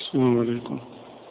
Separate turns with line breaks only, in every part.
السلام عليكم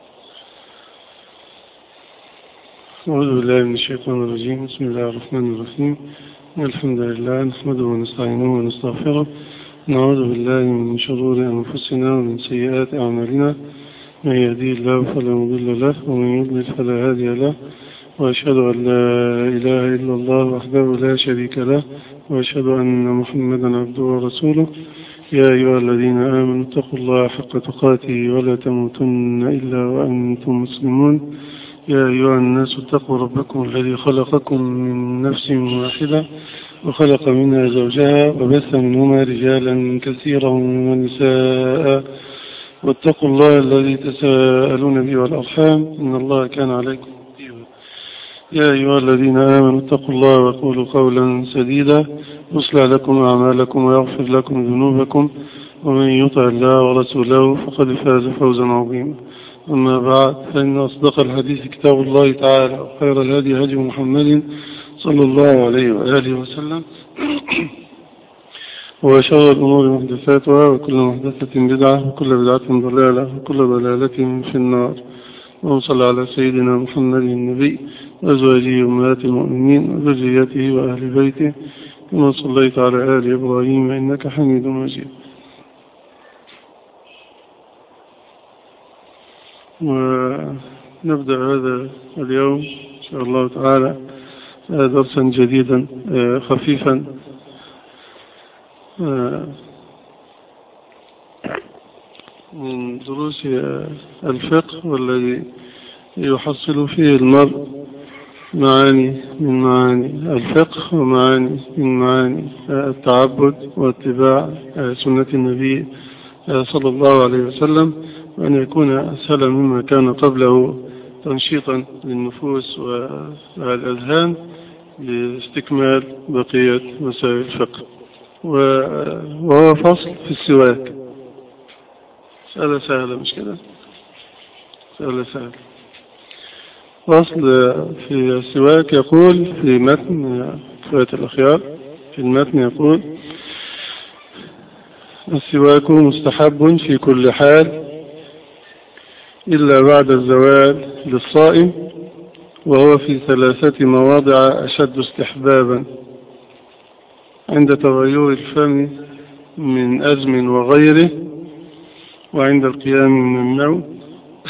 أعوذ بالله من الشيطان الرجيم بسم الله الرحمن الرحيم الحمد لله نحمده ونستعينه ونستغفره نعوذ بالله من شرور أنفسنا ومن سيئات أعمالنا من يهديه الله فلا مضل له ومن يضلل فلا هادي له وأشهد أن لا إله إلا الله وحده لا شريك له وأشهد أن محمدا عبده ورسوله يا أيها الذين آمنوا اتقوا الله حق تقاته ولا تموتن إلا وأنتم مسلمون يا أيها الناس اتقوا ربكم الذي خلقكم من نفس واحدة وخلق منها زوجها وبث منهما رجالا كثيرا ونساء واتقوا الله الذي تساءلون به والأرحام إن الله كان عليكم يا أيها الذين آمنوا اتقوا الله وقولوا قولا سديدا يصلح لكم أعمالكم ويغفر لكم ذنوبكم ومن يطع الله ورسوله فقد فاز فوزا عظيما أما بعد فإن أصدق الحديث كتاب الله تعالى وخير الهدي هدي محمد صلى الله عليه وآله وسلم وشر الأمور محدثاتها وكل محدثة بدعة وكل بدعة ضلالة وكل ضلالة في النار وصلى على سيدنا محمد النبي وأزواجه أمهات المؤمنين وذريته وأهل بيته كما صليت على آل إبراهيم إنك حميد مجيد ونبدأ هذا اليوم إن شاء الله تعالى درسا جديدا خفيفا من دروس الفقه والذي يحصل فيه المرء معاني من معاني الفقه ومعاني من معاني التعبد واتباع سنة النبي صلى الله عليه وسلم وأن يكون أسهل مما كان قبله تنشيطا للنفوس والأذهان لاستكمال بقية مسائل الفقه وهو فصل في السواك سهلة سهلة مش كده سهلة سهلة فصل في السواك يقول في متن كفاية الأخيار في المتن يقول السواك مستحب في كل حال إلا بعد الزوال للصائم وهو في ثلاثة مواضع أشد استحبابا عند تغير الفم من أزم وغيره وعند القيام من النوم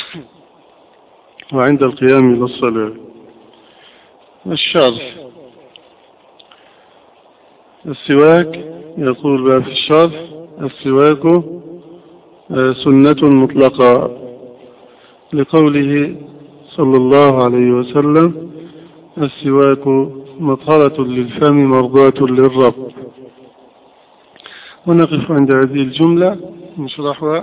وعند القيام إلى الصلاة الشرح السواك يقول بقى في الشرح السواك سنة مطلقة لقوله صلى الله عليه وسلم السواك مطهرة للفم مرضاة للرب ونقف عند هذه الجملة نشرحها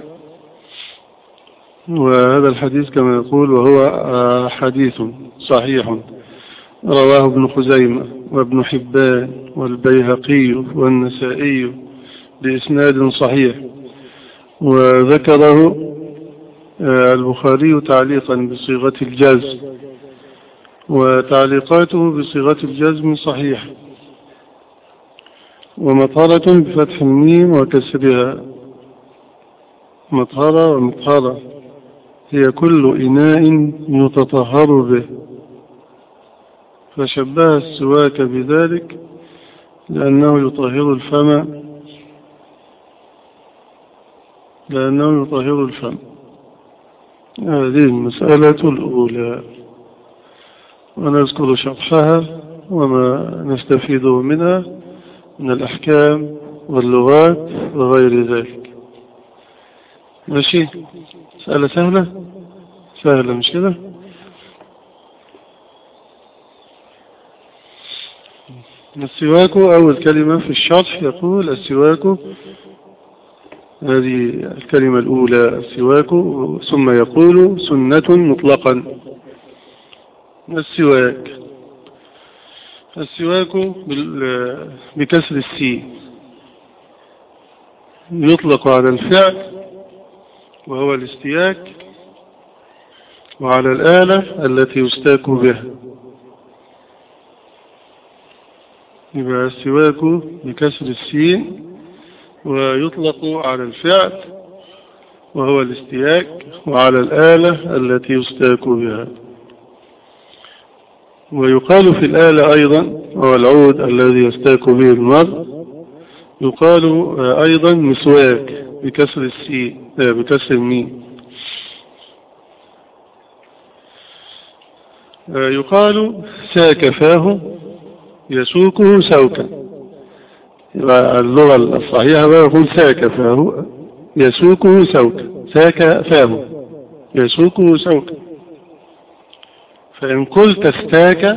وهذا الحديث كما يقول وهو حديث صحيح رواه ابن خزيمة وابن حبان والبيهقي والنسائي بإسناد صحيح وذكره البخاري تعليقا بصيغة الجزم وتعليقاته بصيغة الجزم صحيح ومطهرة بفتح الميم وكسرها مطهرة ومطهرة هي كل إناء يتطهر به فشبه السواك بذلك لأنه يطهر الفم لأنه يطهر الفم هذه المسألة الأولى ونذكر شرحها وما نستفيده منها من الأحكام واللغات وغير ذلك ماشي مسألة سهلة سهلة مش كده السواك أول كلمة في الشرح يقول السواك هذه الكلمة الأولى السواك ثم يقول سنة مطلقا السواك السواك بكسر السين يطلق على الفعل وهو الاستياك وعلى الآلة التي يستاك بها يبقى السواك بكسر السين ويطلق على الفعل وهو الاستياك وعلى الآلة التي يستاك بها ويقال في الآلة أيضا هو العود الذي يستاك به المرء يقال أيضا مسواك بكسر السي بكسر الميم يقال ساك فاه يسوكه سوكا اللغة الصحيحة يقول ساك فاه يسوكه سوكا ساك فاه يسوكه سوكا فإن قلت استاك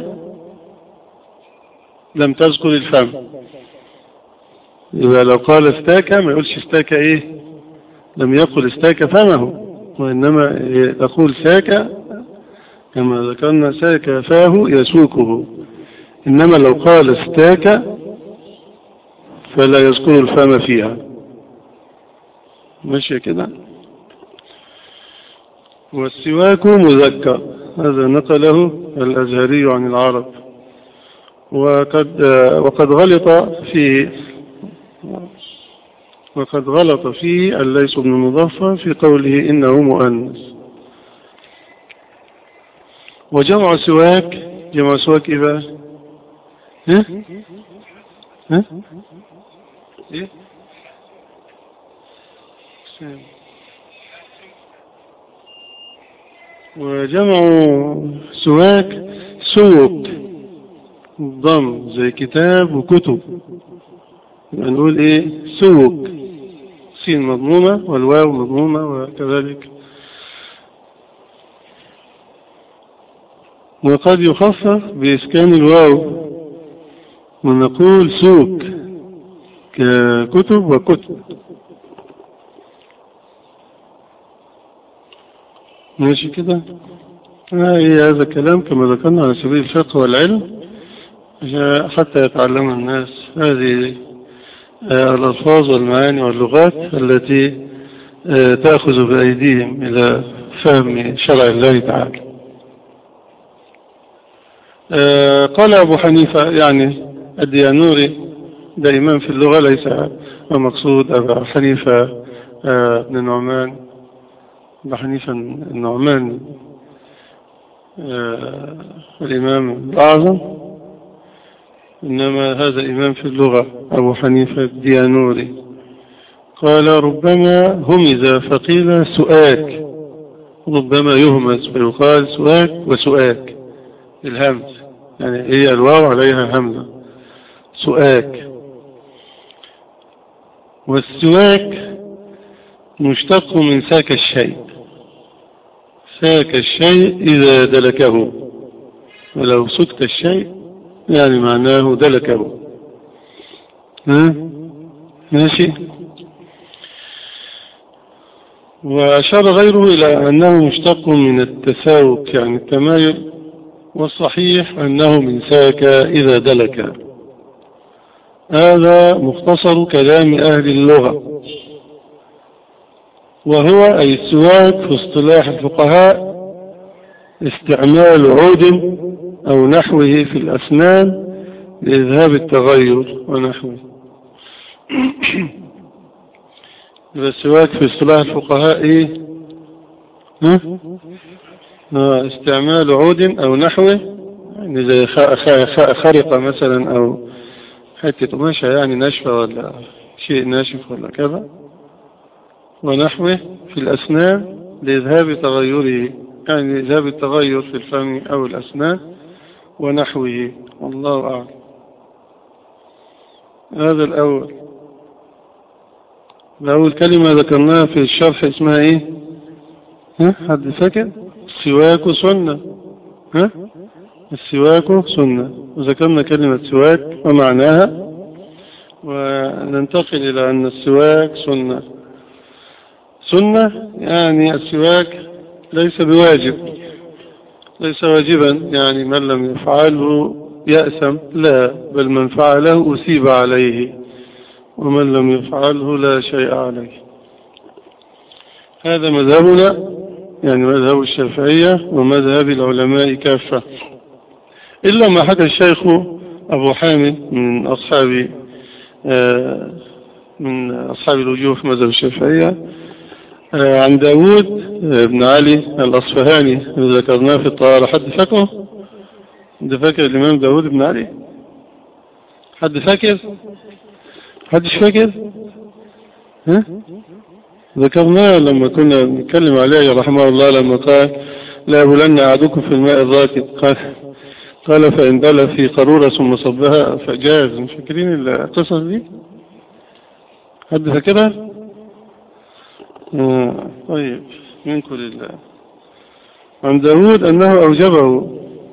لم تذكر الفم إذا لو قال استاك ما يقولش استاك إيه لم يقل استاك فمه وإنما تقول ساك كما ذكرنا ساك فاه يسوكه إنما لو قال استاك فلا يذكر الفم فيها ماشي كده والسواك مذكر هذا نقله الأزهري عن العرب وقد, وقد غلط فيه وقد غلط فيه الليث بن مظفر في قوله إنه مؤنث وجمع سواك جمع سواك إيه بقى ها ها إيه وجمع سواك سوق ضم زي كتاب وكتب يبقى نقول ايه سوق سين مضمومة والواو مضمومة وكذلك وقد يخفف بإسكان الواو ونقول سوق ككتب وكتب ماشي كده آه هذا الكلام كما ذكرنا على سبيل الفقه والعلم حتى يتعلم الناس هذه آه الألفاظ والمعاني واللغات التي آه تأخذ بأيديهم إلى فهم شرع الله تعالى آه قال أبو حنيفة يعني الديانوري ده إمام في اللغة ليس المقصود أبو حنيفة بن نعمان أبو حنيفة النعمان الإمام الأعظم إنما هذا إمام في اللغة أبو حنيفة الديانوري قال ربما همز فقيل سؤاك ربما يهمز فيقال سؤاك وسؤاك الهمز يعني هي الواو عليها همزة سؤاك والسواك مشتق من ساك الشيء ساك الشيء إذا دلكه ولو سكت الشيء يعني معناه دلكه ها ماشي وأشار غيره إلى أنه مشتق من التساوك يعني التمايل والصحيح أنه من ساك إذا دلك هذا مختصر كلام أهل اللغة وهو أي السواك في اصطلاح الفقهاء استعمال عود أو نحوه في الأسنان لإذهاب التغير ونحوه السواك في اصطلاح الفقهاء إيه؟ ها؟ آه استعمال عود أو نحوه يعني زي خرقة مثلا أو حتة قماشة يعني ناشفة ولا شيء ناشف ولا كذا ونحوه في الأسنان لإذهاب تغيره يعني إذهاب التغير في الفم أو الأسنان ونحوه والله أعلم هذا الأول الأول كلمة ذكرناها في الشرح اسمها إيه ها حد فاكر السواك سنة ها السواك سنة وذكرنا كلمة سواك ومعناها وننتقل إلى أن السواك سنة سنة يعني السواك ليس بواجب ليس واجبا يعني من لم يفعله يأسم لا بل من فعله أسيب عليه ومن لم يفعله لا شيء عليه هذا مذهبنا يعني مذهب الشافعية ومذهب العلماء كافة إلا ما حكى الشيخ أبو حامد من أصحاب من أصحاب الوجوه في مذهب الشافعية آه، عن داود بن علي الأصفهاني اللي ذكرناه في الطهارة حد فاكره؟ حد فاكر الإمام داود بن علي؟ حد فاكر؟ حدش فاكر؟ ها؟ ذكرناه لما كنا نتكلم عليه رحمه الله لما قال لا يبولن أحدكم في الماء الراكد قال قال فإن بلى في قارورة ثم صبها فجاز فاكرين القصص دي حد فاكرها آه طيب منكم لله عن داود أنه أوجبه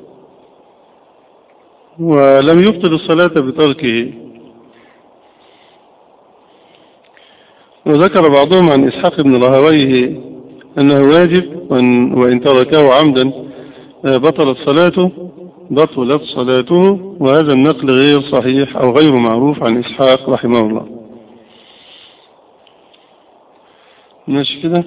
ولم يبطل الصلاة بتركه وذكر بعضهم عن إسحاق بن راهويه أنه واجب وإن تركه عمدا آه، بطلت صلاته بطلت صلاته وهذا النقل غير صحيح أو غير معروف عن إسحاق رحمه الله ماشي كده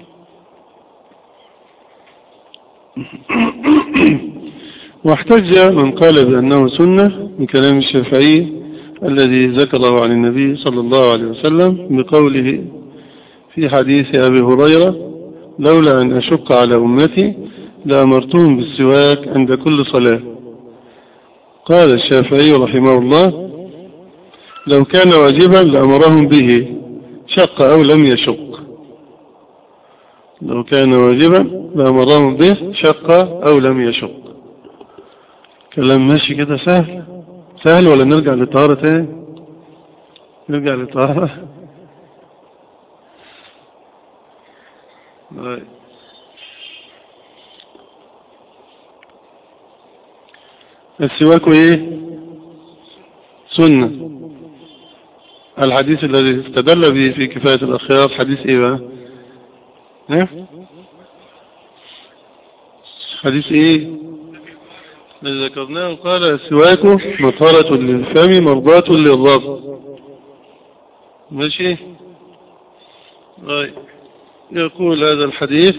واحتج من قال بأنه سنة بكلام الشافعي الذي ذكره عن النبي صلى الله عليه وسلم بقوله في حديث أبي هريرة لولا أن أشق على أمتي لأمرتهم بالسواك عند كل صلاة قال الشافعي رحمه الله لو كان واجبا لأمرهم به شق أو لم يشق لو كان واجبا لأمرهم به شق أو لم يشق كلام ماشي كده سهل سهل ولا نرجع للطهارة تاني نرجع للطهارة طيب. السواك ايه سنة الحديث الذي استدل به في كفاية الأخيار حديث ايه بقى ايه حديث ايه الذي ذكرناه قال السواك مطهرة للفم مرضاة للرب ماشي طيب يقول هذا الحديث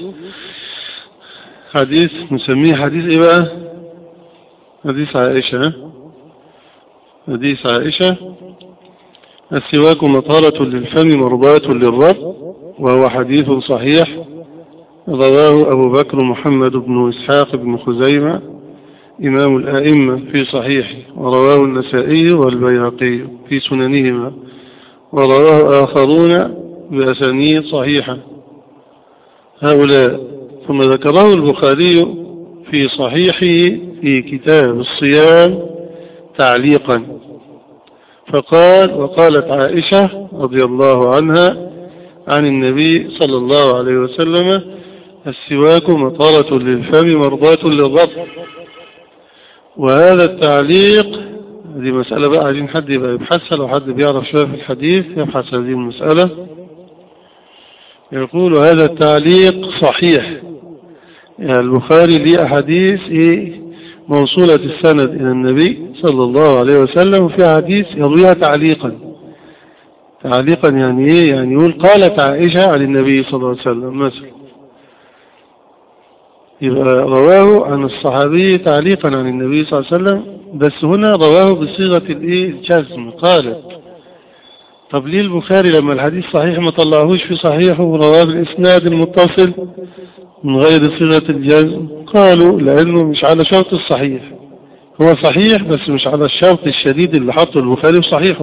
حديث نسميه حديث ايه بقى حديث عائشة حديث عائشة السواك مطهرة للفم مرضاة للرب وهو حديث صحيح رواه أبو بكر محمد بن إسحاق بن خزيمة إمام الآئمة في صحيحه ورواه النسائي والبيهقي في سننهما ورواه آخرون بأسانيد صحيحة هؤلاء ثم ذكره البخاري في صحيحه في كتاب الصيام تعليقا فقال وقالت عائشة رضي الله عنها عن النبي صلى الله عليه وسلم السواك مطارة للفم مرضاة للرب وهذا التعليق هذه مسألة بقى عايزين حد يبقى يبحثها لو حد بيعرف شوية في الحديث يبحث هذه المسألة يقول هذا التعليق صحيح يعني البخاري ليه أحاديث إيه موصولة السند إلى النبي صلى الله عليه وسلم وفي حديث يرويها تعليقا تعليقا يعني إيه يعني يقول قالت عائشة عن النبي صلى الله عليه وسلم مثلا يبقى رواه عن الصحابي تعليقا عن النبي صلى الله عليه وسلم بس هنا رواه بصيغة الايه الجزم قالت طب ليه البخاري لما الحديث صحيح ما طلعهوش في صحيحه ورواه بالإسناد المتصل من غير صيغة الجزم قالوا لأنه مش على شرط الصحيح هو صحيح بس مش على الشرط الشديد اللي حطه البخاري في صحيحه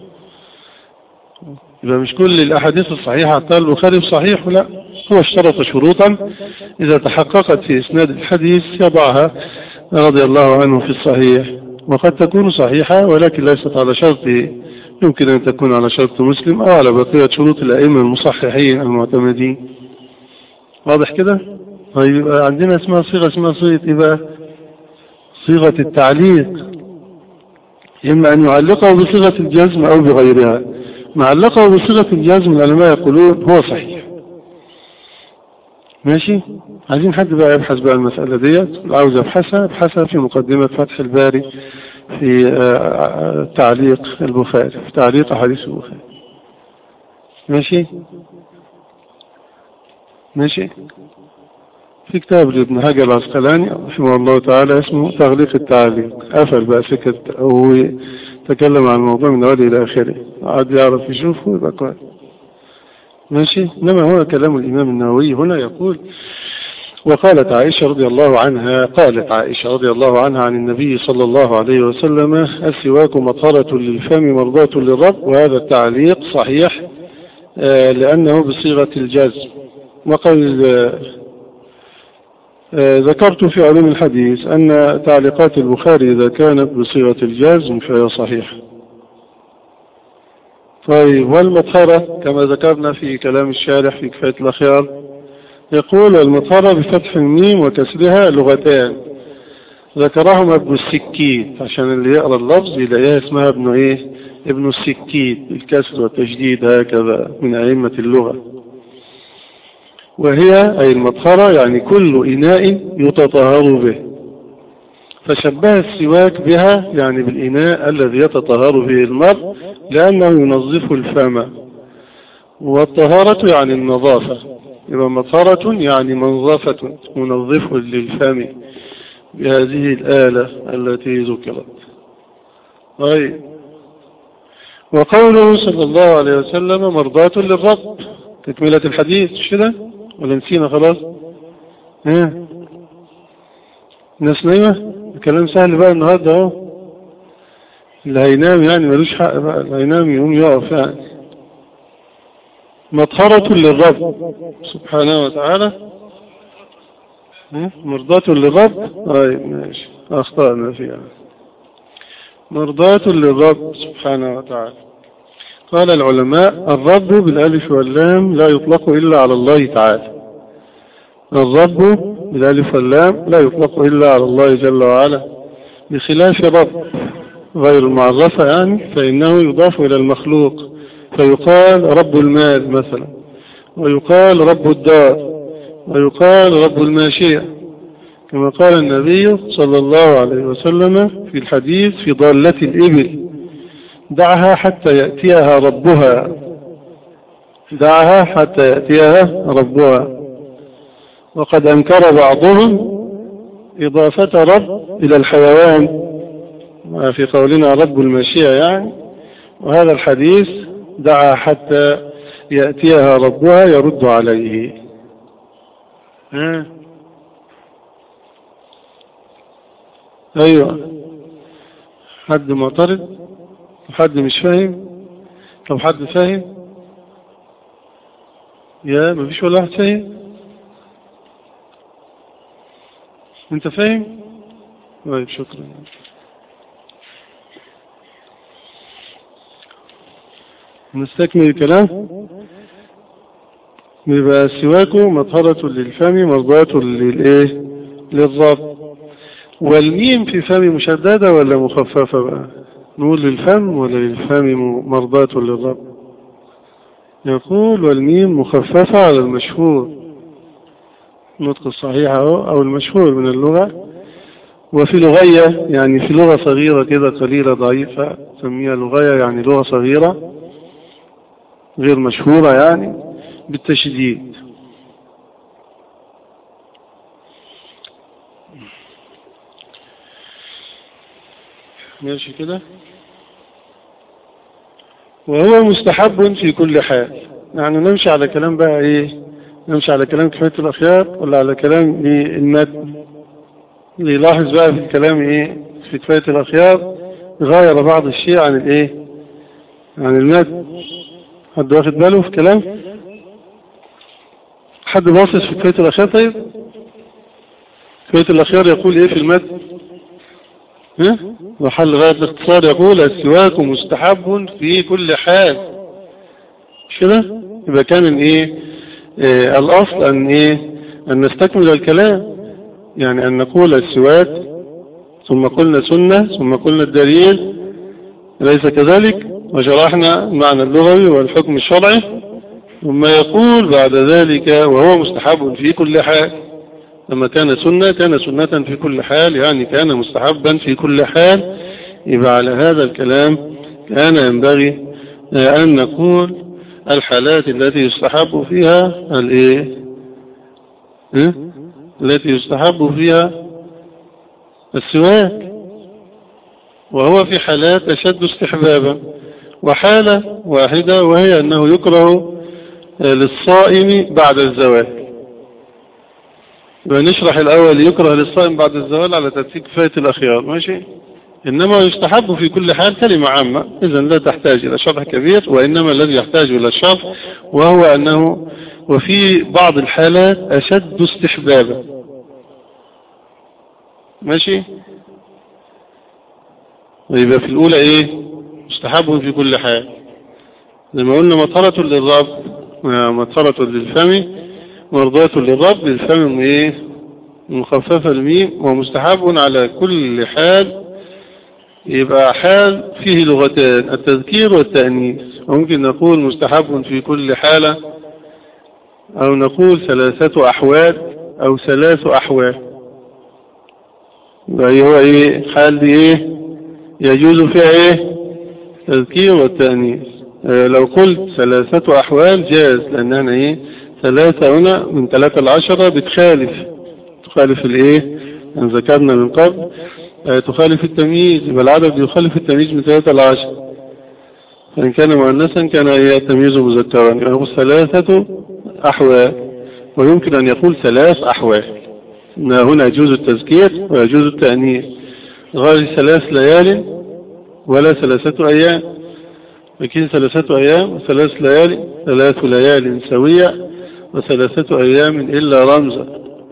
يبقى مش كل الأحاديث الصحيحة حطها البخاري في صحيحه لا هو اشترط شروطا إذا تحققت في إسناد الحديث يضعها رضي الله عنه في الصحيح وقد تكون صحيحة ولكن ليست على شرط يمكن أن تكون على شرط مسلم أو على بقية شروط الأئمة المصححين المعتمدين واضح كده طيب عندنا اسمها صيغة اسمها صيغة إيه بقى صيغة التعليق إما أن يعلقه بصيغة الجزم أو بغيرها معلقه بصيغة الجزم العلماء يقولون هو صحيح ماشي عايزين حد بقى يبحث بقى المسألة ديت عاوز ابحثها ابحثها في مقدمة فتح الباري في آه، آه، تعليق البخاري في تعليق أحاديث البخاري ماشي ماشي في كتاب لابن حجر العسقلاني رحمه الله تعالى اسمه تغليق التعليق قفل بقى سكة هو تكلم عن الموضوع من أوله إلى آخره عاد يعرف يشوفه يبقى كويس ماشي إنما هو كلام الإمام النووي هنا يقول وقالت عائشة رضي الله عنها قالت عائشة رضي الله عنها عن النبي صلى الله عليه وسلم السواك مطهرة للفم مرضاة للرب وهذا التعليق صحيح آه، لأنه بصيغة الجزم وقد آه، ذكرت في علوم الحديث أن تعليقات البخاري إذا كانت بصيغة الجزم فهي صحيحة طيب والمطهرة كما ذكرنا في كلام الشارح في كفاية الأخيار يقول المطهرة بفتح الميم وكسرها لغتان ذكرهما ابن السكيت عشان اللي يقرأ اللفظ يلاقيها اسمها ابن ايه ابن السكيت الكسر والتجديد هكذا من أئمة اللغة وهي أي المطهرة يعني كل إناء يتطهر به فشبه السواك بها يعني بالإناء الذي يتطهر به المرء لأنه ينظف الفم والطهارة يعني النظافة إذا مطهرة يعني منظفة منظف للفم بهذه الآلة التي ذكرت طيب وقوله صلى الله عليه وسلم مرضاة للرب تكملة الحديث مش كده ولا نسينا خلاص ها الناس نايمة الكلام سهل بقى النهاردة اهو اللي هينام يعني ملوش حق بقى اللي هينام يقوم يقف يعني مطهرة للرب سبحانه وتعالى مرضاة للرب طيب ماشي أخطأنا فيها مرضاة للرب سبحانه وتعالى قال العلماء الرب بالالف واللام لا يطلق إلا على الله تعالى الرب بالالف واللام لا يطلق إلا على الله جل وعلا بخلاف رب غير المعرفة يعني فإنه يضاف إلى المخلوق فيقال رب المال مثلا ويقال رب الدار ويقال رب الماشية كما قال النبي صلى الله عليه وسلم في الحديث في ضالة الإبل دعها حتى يأتيها ربها دعها حتى يأتيها ربها وقد أنكر بعضهم إضافة رب إلى الحيوان في قولنا رب المشيئة يعني وهذا الحديث دعا حتى يأتيها ربها يرد عليه ها ايوه حد معترض حد مش فاهم طب حد فاهم يا مفيش ولا واحد فاهم انت فاهم طيب شكرا نستكمل الكلام يبقى السواك مطهرة للفم مرضاة للايه للرب والميم في فم مشددة ولا مخففة بقى نقول للفم ولا للفم مرضاة للرب يقول والميم مخففة على المشهور النطق الصحيح أو المشهور من اللغة وفي لغية يعني في لغة صغيرة كده قليلة ضعيفة تسميها لغية يعني لغة صغيرة غير مشهورة يعني بالتشديد ماشي كده وهو مستحب في كل حال يعني نمشي على كلام بقى ايه نمشي على كلام كفاية الأخيار ولا على كلام المد اللي يلاحظ بقى في الكلام ايه في كفاية الأخيار غاير بعض الشيء عن الايه عن المد حد واخد باله في كلام حد باصص في كفاية الأخيار طيب كفاية الأخيار يقول ايه في المد ها وحل غاية الاختصار يقول السواك مستحب في كل حال مش كده يبقى كان ايه, إيه الاصل ان ايه ان نستكمل الكلام يعني ان نقول السواك ثم قلنا سنة ثم قلنا الدليل أليس كذلك وشرحنا المعنى اللغوي والحكم الشرعي ثم يقول بعد ذلك وهو مستحب في كل حال لما كان سنة كان سنة في كل حال يعني كان مستحبا في كل حال يبقى على هذا الكلام كان ينبغي أن نقول الحالات التي يستحب فيها الايه التي يستحب فيها السواك وهو في حالات أشد استحبابا وحالة واحدة وهي أنه يكره للصائم بعد الزوال ونشرح الأول يكره للصائم بعد الزوال على ترتيب كفاية الأخيار ماشي إنما يستحب في كل حال كلمة عامة إذا لا تحتاج إلى شرح كبير وإنما الذي يحتاج إلى الشرح وهو أنه وفي بعض الحالات أشد استحبابا ماشي ويبقى في الأولى إيه مستحب في كل حال زي ما قلنا مطرة للرب مطرة للفم مرضاة للرب للفم إيه مخففة الميم ومستحب على كل حال يبقى حال فيه لغتان التذكير والتأنيث ممكن نقول مستحب في كل حالة أو نقول ثلاثة أحوال أو ثلاث أحوال يبقى هو إيه حال دي إيه يجوز فيها إيه تذكير والتأنيث اه لو قلت ثلاثة أحوال جاز لأننا إيه ثلاثة هنا من ثلاثة العشرة بتخالف تخالف الإيه أن ذكرنا من قبل اه تخالف التمييز يبقى العدد يخالف التمييز من ثلاثة العشرة فإن كان مؤنثا كان إيه التمييز مذكرا يقول ثلاثة أحوال ويمكن أن يقول ثلاث أحوال هنا يجوز التذكير ويجوز التأنيث غير ثلاث ليال ولا ثلاثة أيام لكن ثلاثة أيام وثلاث ليالي ثلاث ليال سوية وثلاثة أيام إلا رمزا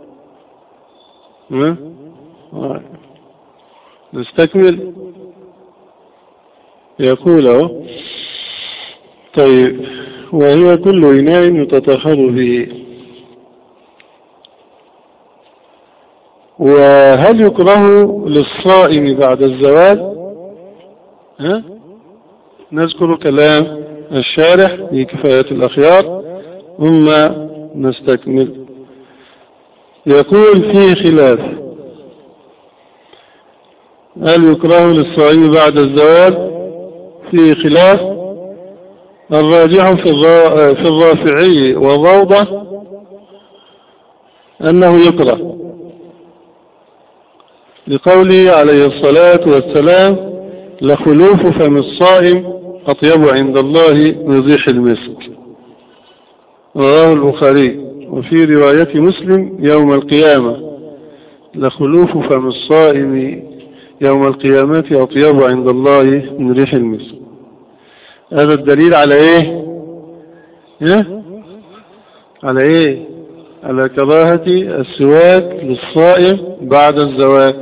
نستكمل يقول اهو طيب وهي كل إناء يتطهر به وهل يكره للصائم بعد الزواج ها؟ نذكر كلام الشارح في كفاية الأخيار ثم نستكمل يقول فيه خلاف هل يكره للصائم بعد الزواج فيه خلاف الراجح في في الرافعي والروضة أنه يكره لقوله عليه الصلاة والسلام لخلوف فم الصائم أطيب عند الله من ريح المسك رواه البخاري وفي رواية مسلم يوم القيامة لخلوف فم الصائم يوم القيامة أطيب عند الله من ريح المسك هذا الدليل على ايه ايه على ايه على كراهة السواك للصائم بعد الزواج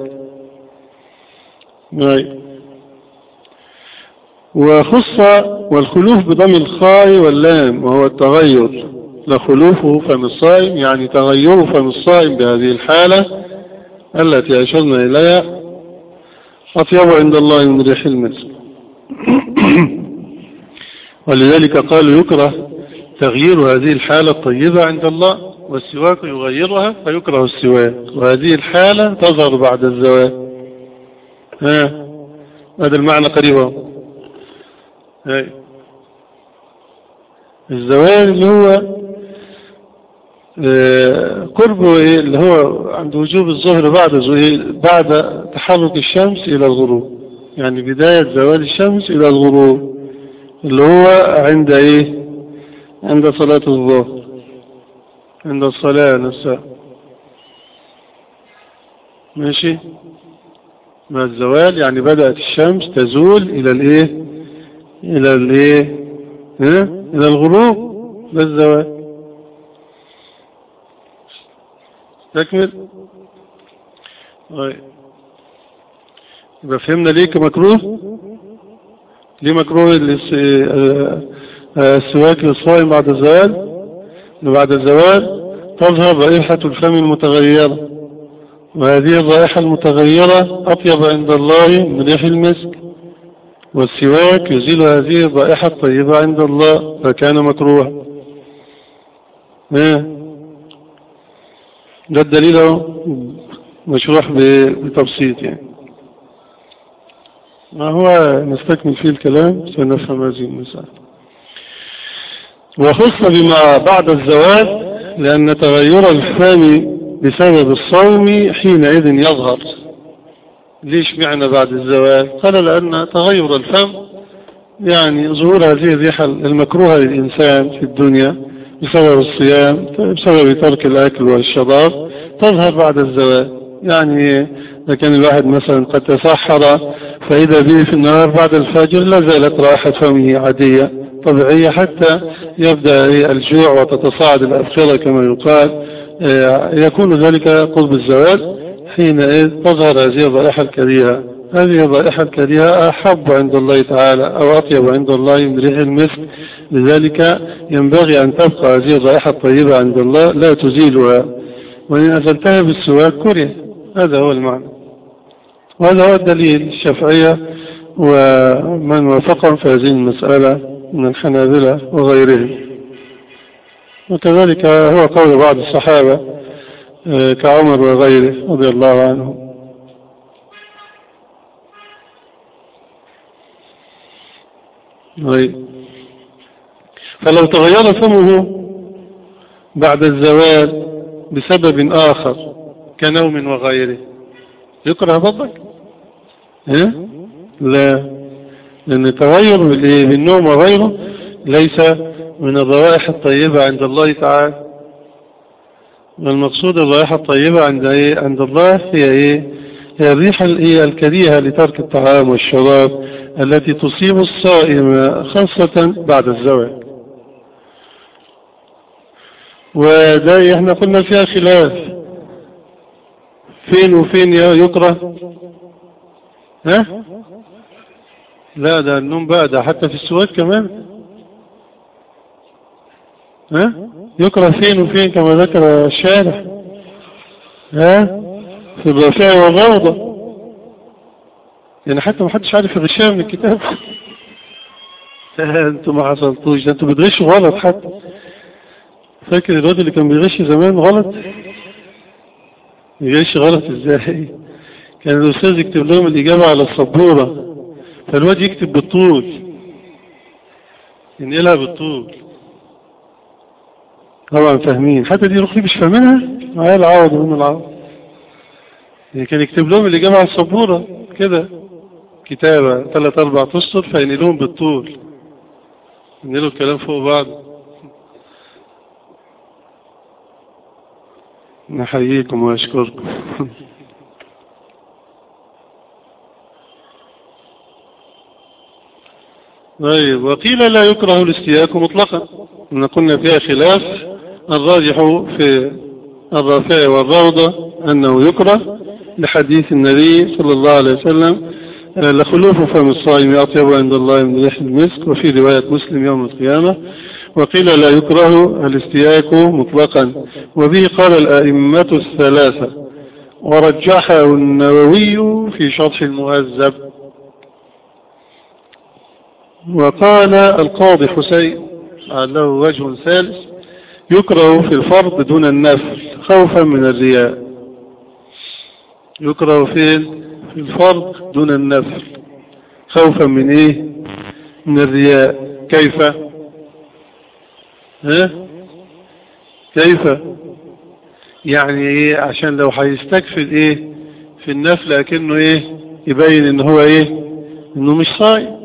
وخص والخلوف بضم الخاء واللام وهو التغير لخلوفه فم الصائم يعني تغيره فم الصائم بهذه الحالة التي أشرنا إليها أطيب عند الله من ريح المسك ولذلك قالوا يكره تغيير هذه الحالة الطيبة عند الله والسواك يغيرها فيكره السواك وهذه الحالة تظهر بعد الزواج ها هذا المعنى قريبا هاي الزواج اللي هو قربه ايه اللي هو عند وجوب الظهر بعد بعد تحرك الشمس الى الغروب يعني بداية زوال الشمس الى الغروب اللي هو عند ايه عند صلاة الظهر عند الصلاة نفسها ماشي مع الزوال يعني بدأت الشمس تزول الى الايه الى الايه ها الى الغروب ده الزوال تكمل طيب يبقى فهمنا ليه كمكروه ليه مكروه السواك للصائم بعد الزوال بعد الزوال تظهر رائحة الفم المتغيرة وهذه الرائحة المتغيرة أطيب عند الله من ريح المسك والسواك يزيل هذه الرائحة الطيبة عند الله فكان مكروها ده الدليل مشروح بتبسيط يعني ما هو نستكمل فيه الكلام سنفهم هذه المسألة وخص بما بعد الزواج لأن تغير الفم بسبب الصوم حينئذ يظهر ليش معنى بعد الزواج قال لأن تغير الفم يعني ظهور هذه الريحة المكروهة للإنسان في الدنيا بسبب الصيام بسبب ترك الأكل والشراب تظهر بعد الزواج يعني إذا كان الواحد مثلا قد تسحر فإذا به في النهار بعد الفجر لا زالت رائحة فمه عادية طبيعية حتى يبدأ الجوع وتتصاعد الأفكار كما يقال يكون ذلك قرب الزواج حينئذ تظهر هذه الرائحة الكريهة هذه الرائحة الكريهة أحب عند الله تعالى أو أطيب عند الله من ريح المسك لذلك ينبغي أن تبقى هذه الرائحة الطيبة عند الله لا تزيلها وإن أزلتها بالسواك كره هذا هو المعنى وهذا هو الدليل الشافعية ومن وافقهم في هذه المسألة من الحنابلة وغيرهم وكذلك هو قول بعض الصحابة كعمر وغيره رضي الله عنهم فلو تغير فمه بعد الزوال بسبب آخر كنوم وغيره يكره بطك ها؟ لا لأن تغير بالنوم وغيره ليس من الروائح الطيبة عند الله تعالى والمقصود الرائحة الطيبة عند ايه عند الله هي ايه هي الريحة هي الكريهة لترك الطعام والشراب التي تصيب الصائم خاصة بعد الزواج وده احنا قلنا فيها خلاف فين وفين يكره ها لا ده النوم بقى ده حتى في السواك كمان ها يكره فين وفين كما ذكر الشارح ها في الرفاع والروضة يعني حتى ما حدش عارف الغشاء من الكتاب انتوا ما حصلتوش ده انتوا بتغشوا غلط حتى فاكر الواد اللي كان بيغش زمان غلط يغش غلط ازاي كان الاستاذ يكتب لهم الاجابة على السبورة فالواد يكتب بالطول ينقلها بالطول طبعا فاهمين حتى دي رخي مش فاهمينها معايا العوض وهم العوض يعني كان يكتب لهم الإجابة على السبورة كده كتابة ثلاث أربع تسطر فينقلوهم بالطول ينقلوا الكلام فوق بعض نحييكم وأشكركم طيب وقيل لا يكره الاستياك مطلقا ان قلنا فيها خلاف الراجح في الرافع والروضة انه يكره لحديث النبي صلى الله عليه وسلم لخلوف فم الصائم اطيب عند الله من ريح المسك وفي رواية مسلم يوم القيامة وقيل لا يكره الاستياك مطلقا وبه قال الائمة الثلاثة ورجحه النووي في شرح المهذب وقال القاضي حسين له وجه ثالث يكره في الفرض دون النفل خوفا من الرياء يكره فين في الفرض دون النفل خوفا من ايه من الرياء كيف ها كيف يعني ايه عشان لو هيستكفل ايه في النفل اكنه ايه يبين ان هو ايه انه مش صايم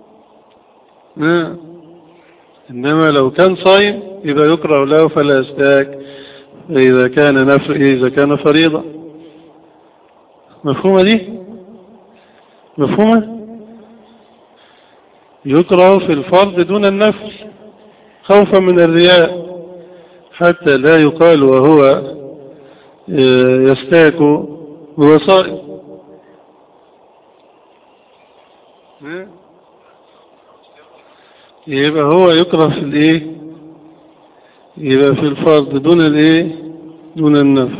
إنما لو كان صايم يبقى يكره له فلا يستاك إذا كان نفر إذا كان فريضة مفهومة دي مفهومة يكره في الفرض دون النفل خوفا من الرياء حتى لا يقال وهو يستاك وهو صائم يبقى هو يكره في الايه يبقى في الفرض دون الايه دون النفل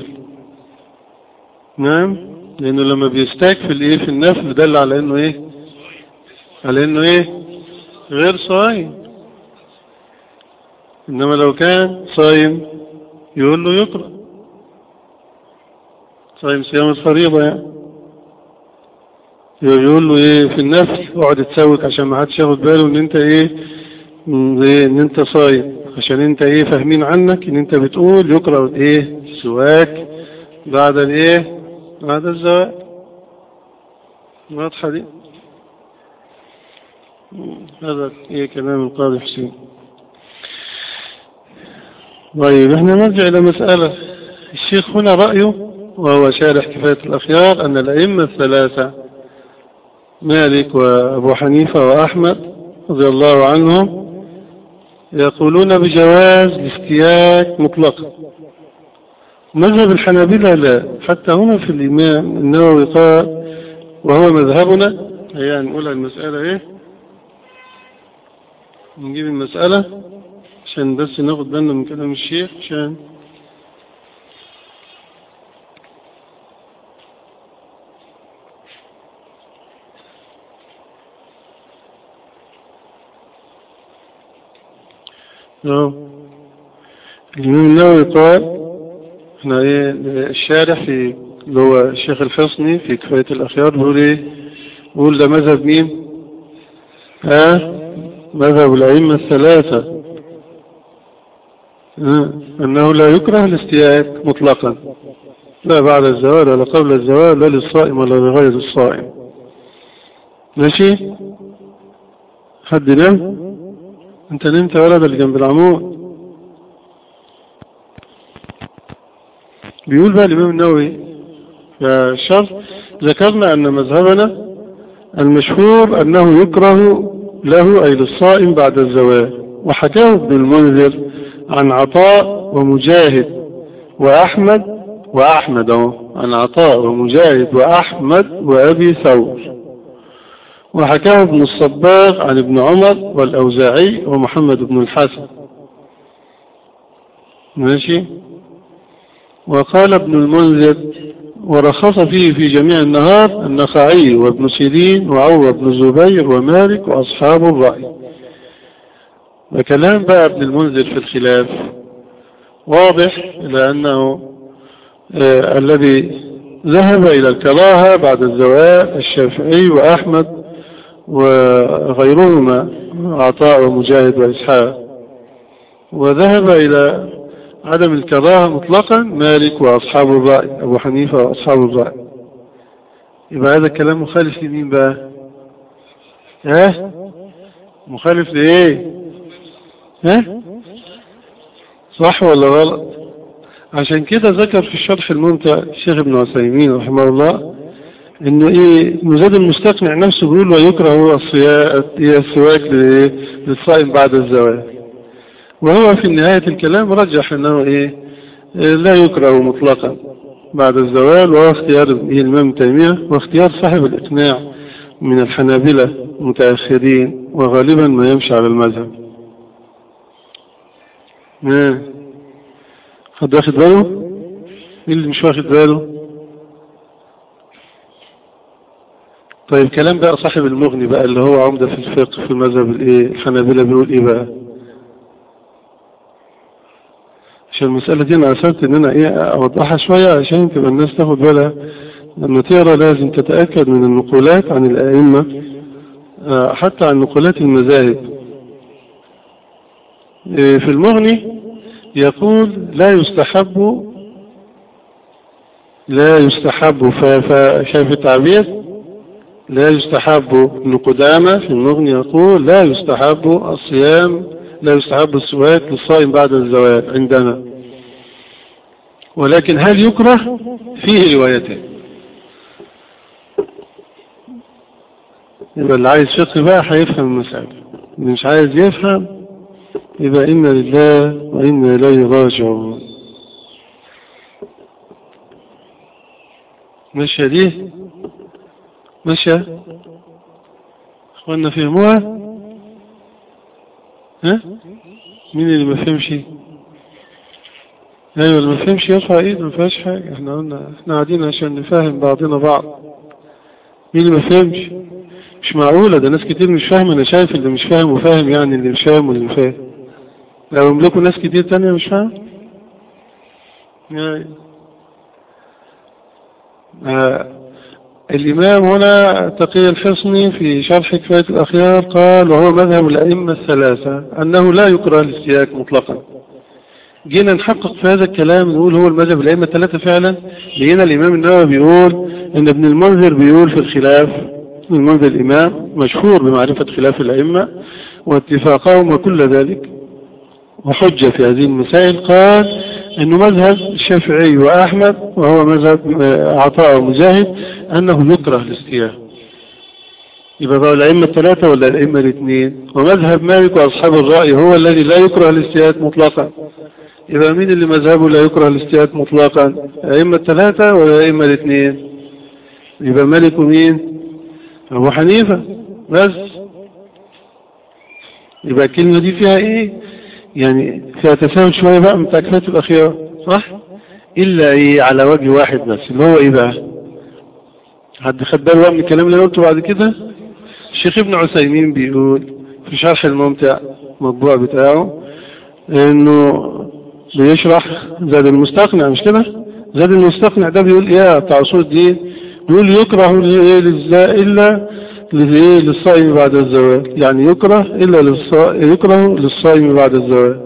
نعم لانه لما بيستاك في الايه في النفل دل على انه ايه على انه ايه غير صايم انما لو كان صايم يقول له يكره صايم صيام الفريضة يعني يقول له ايه في النفس اقعد تسوك عشان ما حدش ياخد باله ان انت ايه ان انت صايم عشان انت ايه فاهمين عنك ان انت بتقول يقرأ ايه سواك بعد الايه بعد الزواج واضحة دي هذا ايه كلام القاضي حسين طيب احنا نرجع إلى مسألة الشيخ هنا رأيه وهو شارح كفاية الأخيار أن الأئمة الثلاثة مالك وأبو حنيفة وأحمد رضي الله عنهم يقولون بجواز الافتياك مطلقا مذهب الحنابلة لا حتى هنا في الإمام النووي قال وهو مذهبنا هي نقول المسألة ايه نجيب المسألة عشان بس ناخد بالنا من كلام الشيخ عشان الإمام النووي قال احنا ايه الشارح في اللي هو الشيخ الحصني في كفاية الأخيار بيقول ايه بيقول ده مذهب مين ها مذهب الأئمة الثلاثة ها؟ أنه لا يكره الاستياء مطلقا لا بعد الزوال ولا قبل الزوال لا للصائم ولا لغير الصائم ماشي حد نام انت نمت يا ولد اللي جنب العمود بيقول بقى الإمام النووي يا شرط ذكرنا أن مذهبنا المشهور أنه يكره له أي للصائم بعد الزواج وحكاه ابن المنذر عن عطاء ومجاهد وأحمد وأحمد أهو عن عطاء ومجاهد وأحمد وأبي ثور وحكاه ابن الصباغ عن ابن عمر والأوزاعي ومحمد بن الحسن ماشي وقال ابن المنذر ورخص فيه في جميع النهار النخعي وابن سيرين وعوى بن الزبير ومالك وأصحاب الرأي وكلام بقى ابن المنذر في الخلاف واضح لأنه آه الذي ذهب إلى الكراهة بعد الزواج الشافعي وأحمد وغيرهما عطاء ومجاهد وإسحاق وذهب إلى عدم الكراهة مطلقا مالك وأصحاب الرأي أبو حنيفة وأصحاب الرأي يبقى هذا الكلام مخالف لمين بقى ها مخالف لإيه ها صح ولا غلط عشان كده ذكر في الشرح الممتع الشيخ ابن عثيمين رحمه الله انه ايه مزاد المستقنع نفسه بيقول ويكره هو السواك للصائم بعد الزواج وهو في نهاية الكلام رجح انه ايه لا يكره مطلقا بعد الزوال وهو اختيار الامام تيمية واختيار صاحب الاقناع من الحنابلة متأخرين وغالبا ما يمشي على المذهب حد واخد باله مين اللي مش واخد باله طيب كلام بقى صاحب المغني بقى اللي هو عمدة في الفقه في المذهب الايه الحنابلة بيقول ايه بقى عشان المسألة دي انا عسلت ان انا ايه اوضحها شوية عشان تبقى الناس تاخد بالها لما تقرا لازم تتأكد من النقولات عن الائمة حتى عن نقولات المذاهب في المغني يقول لا يستحب لا يستحب فشايف التعبير لا يستحب ابن قدامة في المغني يقول لا يستحب الصيام لا يستحب السواك للصائم بعد الزواج عندنا ولكن هل يكره فيه روايتين يبقى اللي عايز فقه بقى هيفهم المسألة اللي مش عايز يفهم يبقى إنا لله وإنا إليه راجعون ماشية دي ماشية اخوانا فهموها ها مين اللي ما فهمش ايوه اللي ما فهمش يرفع ايده ما فيهاش حاجه احنا قلنا احنا قاعدين عشان نفهم بعضنا بعض مين اللي ما فهمش مش معقولة ده ناس كتير مش فاهم انا شايف اللي مش فاهم وفاهم يعني اللي مش فاهم واللي فاهم لو يملكوا ناس كتير تانية مش فاهم يعني آه الإمام هنا تقي الحصني في شرح كفاية الأخيار قال وهو مذهب الأئمة الثلاثة أنه لا يكره الاستياك مطلقا جينا نحقق في هذا الكلام نقول هو المذهب الأئمة الثلاثة فعلا لقينا الإمام النووي بيقول إن ابن المنذر بيقول في الخلاف ابن المنذر الإمام مشهور بمعرفة خلاف الأئمة واتفاقهم وكل ذلك وحجة في هذه المسائل قال انه مذهب الشافعي واحمد وهو مذهب عطاء ومجاهد انه يكره الاستياء يبقى بقى الائمة الثلاثة ولا الائمة الاثنين ومذهب مالك واصحاب الرأي هو الذي لا يكره الاستياء مطلقا يبقى مين اللي مذهبه لا يكره الاستياء مطلقا الائمة الثلاثة ولا الائمة الاثنين يبقى مالك ومين ابو حنيفة بس يبقى الكلمة دي فيها ايه يعني فيها تساهل شوية بقى من التأكيدات الأخيرة صح إلا إيه على وجه واحد بس اللي هو إيه بقى حد خد باله بقى من الكلام اللي قلته بعد كده الشيخ ابن عثيمين بيقول في شرح الممتع المطبوع بتاعه إنه بيشرح زاد المستقنع مش كده زاد المستقنع ده بيقول إيه بتاع أصول الدين بيقول يكره إلا للصائم بعد الزواج يعني يكره إلا للصائم يكره للصائم بعد الزواج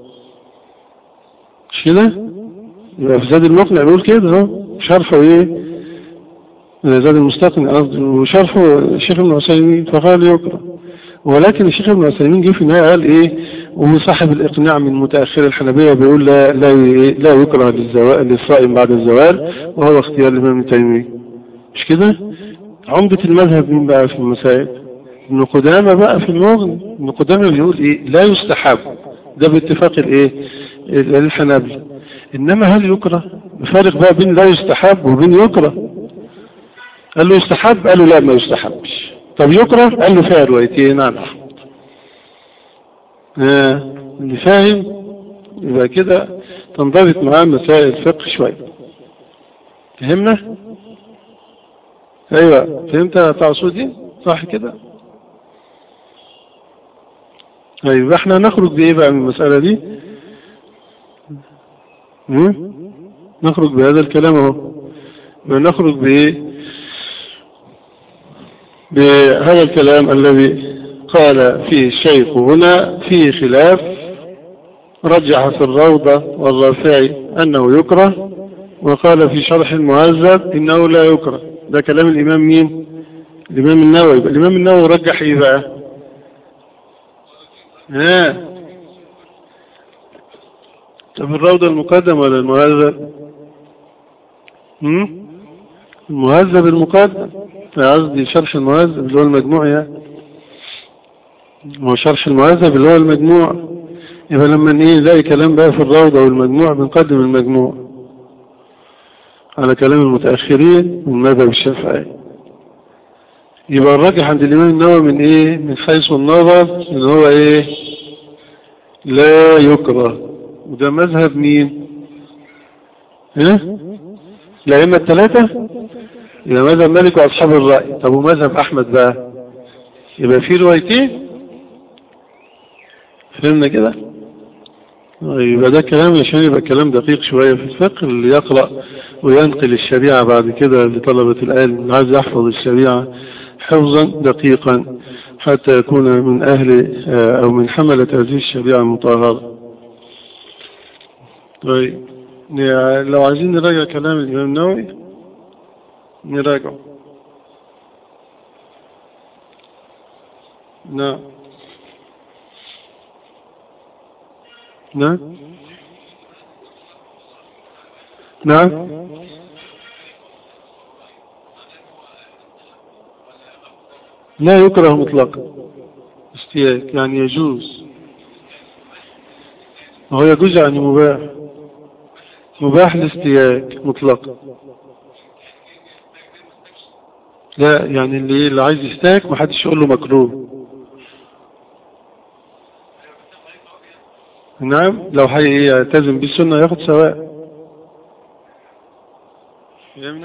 مش كده يبقى في زاد المقنع بيقول كده اهو شرحه ايه زاد المستقنع قصدي وشرحه الشيخ ابن عثيمين فقال يكره ولكن الشيخ ابن عثيمين جه في النهايه قال ايه وهو صاحب الاقناع من متاخر الحنبيه بيقول لا لا لا يكره للزواج للصائم بعد الزوال وهو اختيار الامام ابن تيميه مش كده عمدة المذهب مين بقى في المسائل ابن قدامة بقى في المغني ابن قدامة بيقول ايه لا يستحب ده باتفاق الايه الحنابلة انما هل يكره بفارق بقى بين لا يستحب وبين يكره قال له يستحب قال له لا ما يستحبش طب يكره قال له فيها روايتين عن احمد آه اللي فاهم يبقى كده تنضبط معاه مسائل الفقه شوية فهمنا ايوه فهمت يا بتاع دي صح كده طيب احنا نخرج بايه بقى من المسألة دي نخرج بهذا الكلام اهو نخرج بايه بهذا الكلام الذي قال فيه الشيخ هنا فيه خلاف رجح في الروضة والرافعي أنه يكره وقال في شرح المهذب إنه لا يكره ده كلام الإمام مين الإمام النووي الإمام النووي رجح إيه بقى ها طب الروضة المقدم ولا المهذب هم المهذب المقدم قصدي شرح المهذب اللي هو المجموع يعني هو شرح المهذب اللي هو المجموع يبقى لما ايه نلاقي كلام بقى في الروضة والمجموع بنقدم المجموع على كلام المتأخرين من مذهب الشافعي يبقى الراجح عند الإمام النووي من إيه من حيث النظر إن هو إيه لا يكره وده مذهب مين ها الأئمة الثلاثة يبقى مذهب مالك وأصحاب الرأي طب ومذهب أحمد بقى يبقى في روايتين فهمنا كده يبقى ده كلام عشان يبقى كلام دقيق شوية في الفقه اللي يقرأ وينقل الشريعة بعد كده لطلبة العلم اللي عايز يحفظ الشريعة حفظا دقيقا حتى يكون من أهل أو من حملة هذه الشريعة المطهرة طيب لو عايزين نراجع كلام الإمام النووي نراجعه نعم نعم نعم لا يكره مطلقا استياك يعني يجوز وهو يجوز يعني مباح مباح الاستياك مطلقا لا يعني اللي اللي عايز يستاك ما حدش يقول له مكروه نعم لو حي يلتزم بالسنة ياخد سواء فهمنا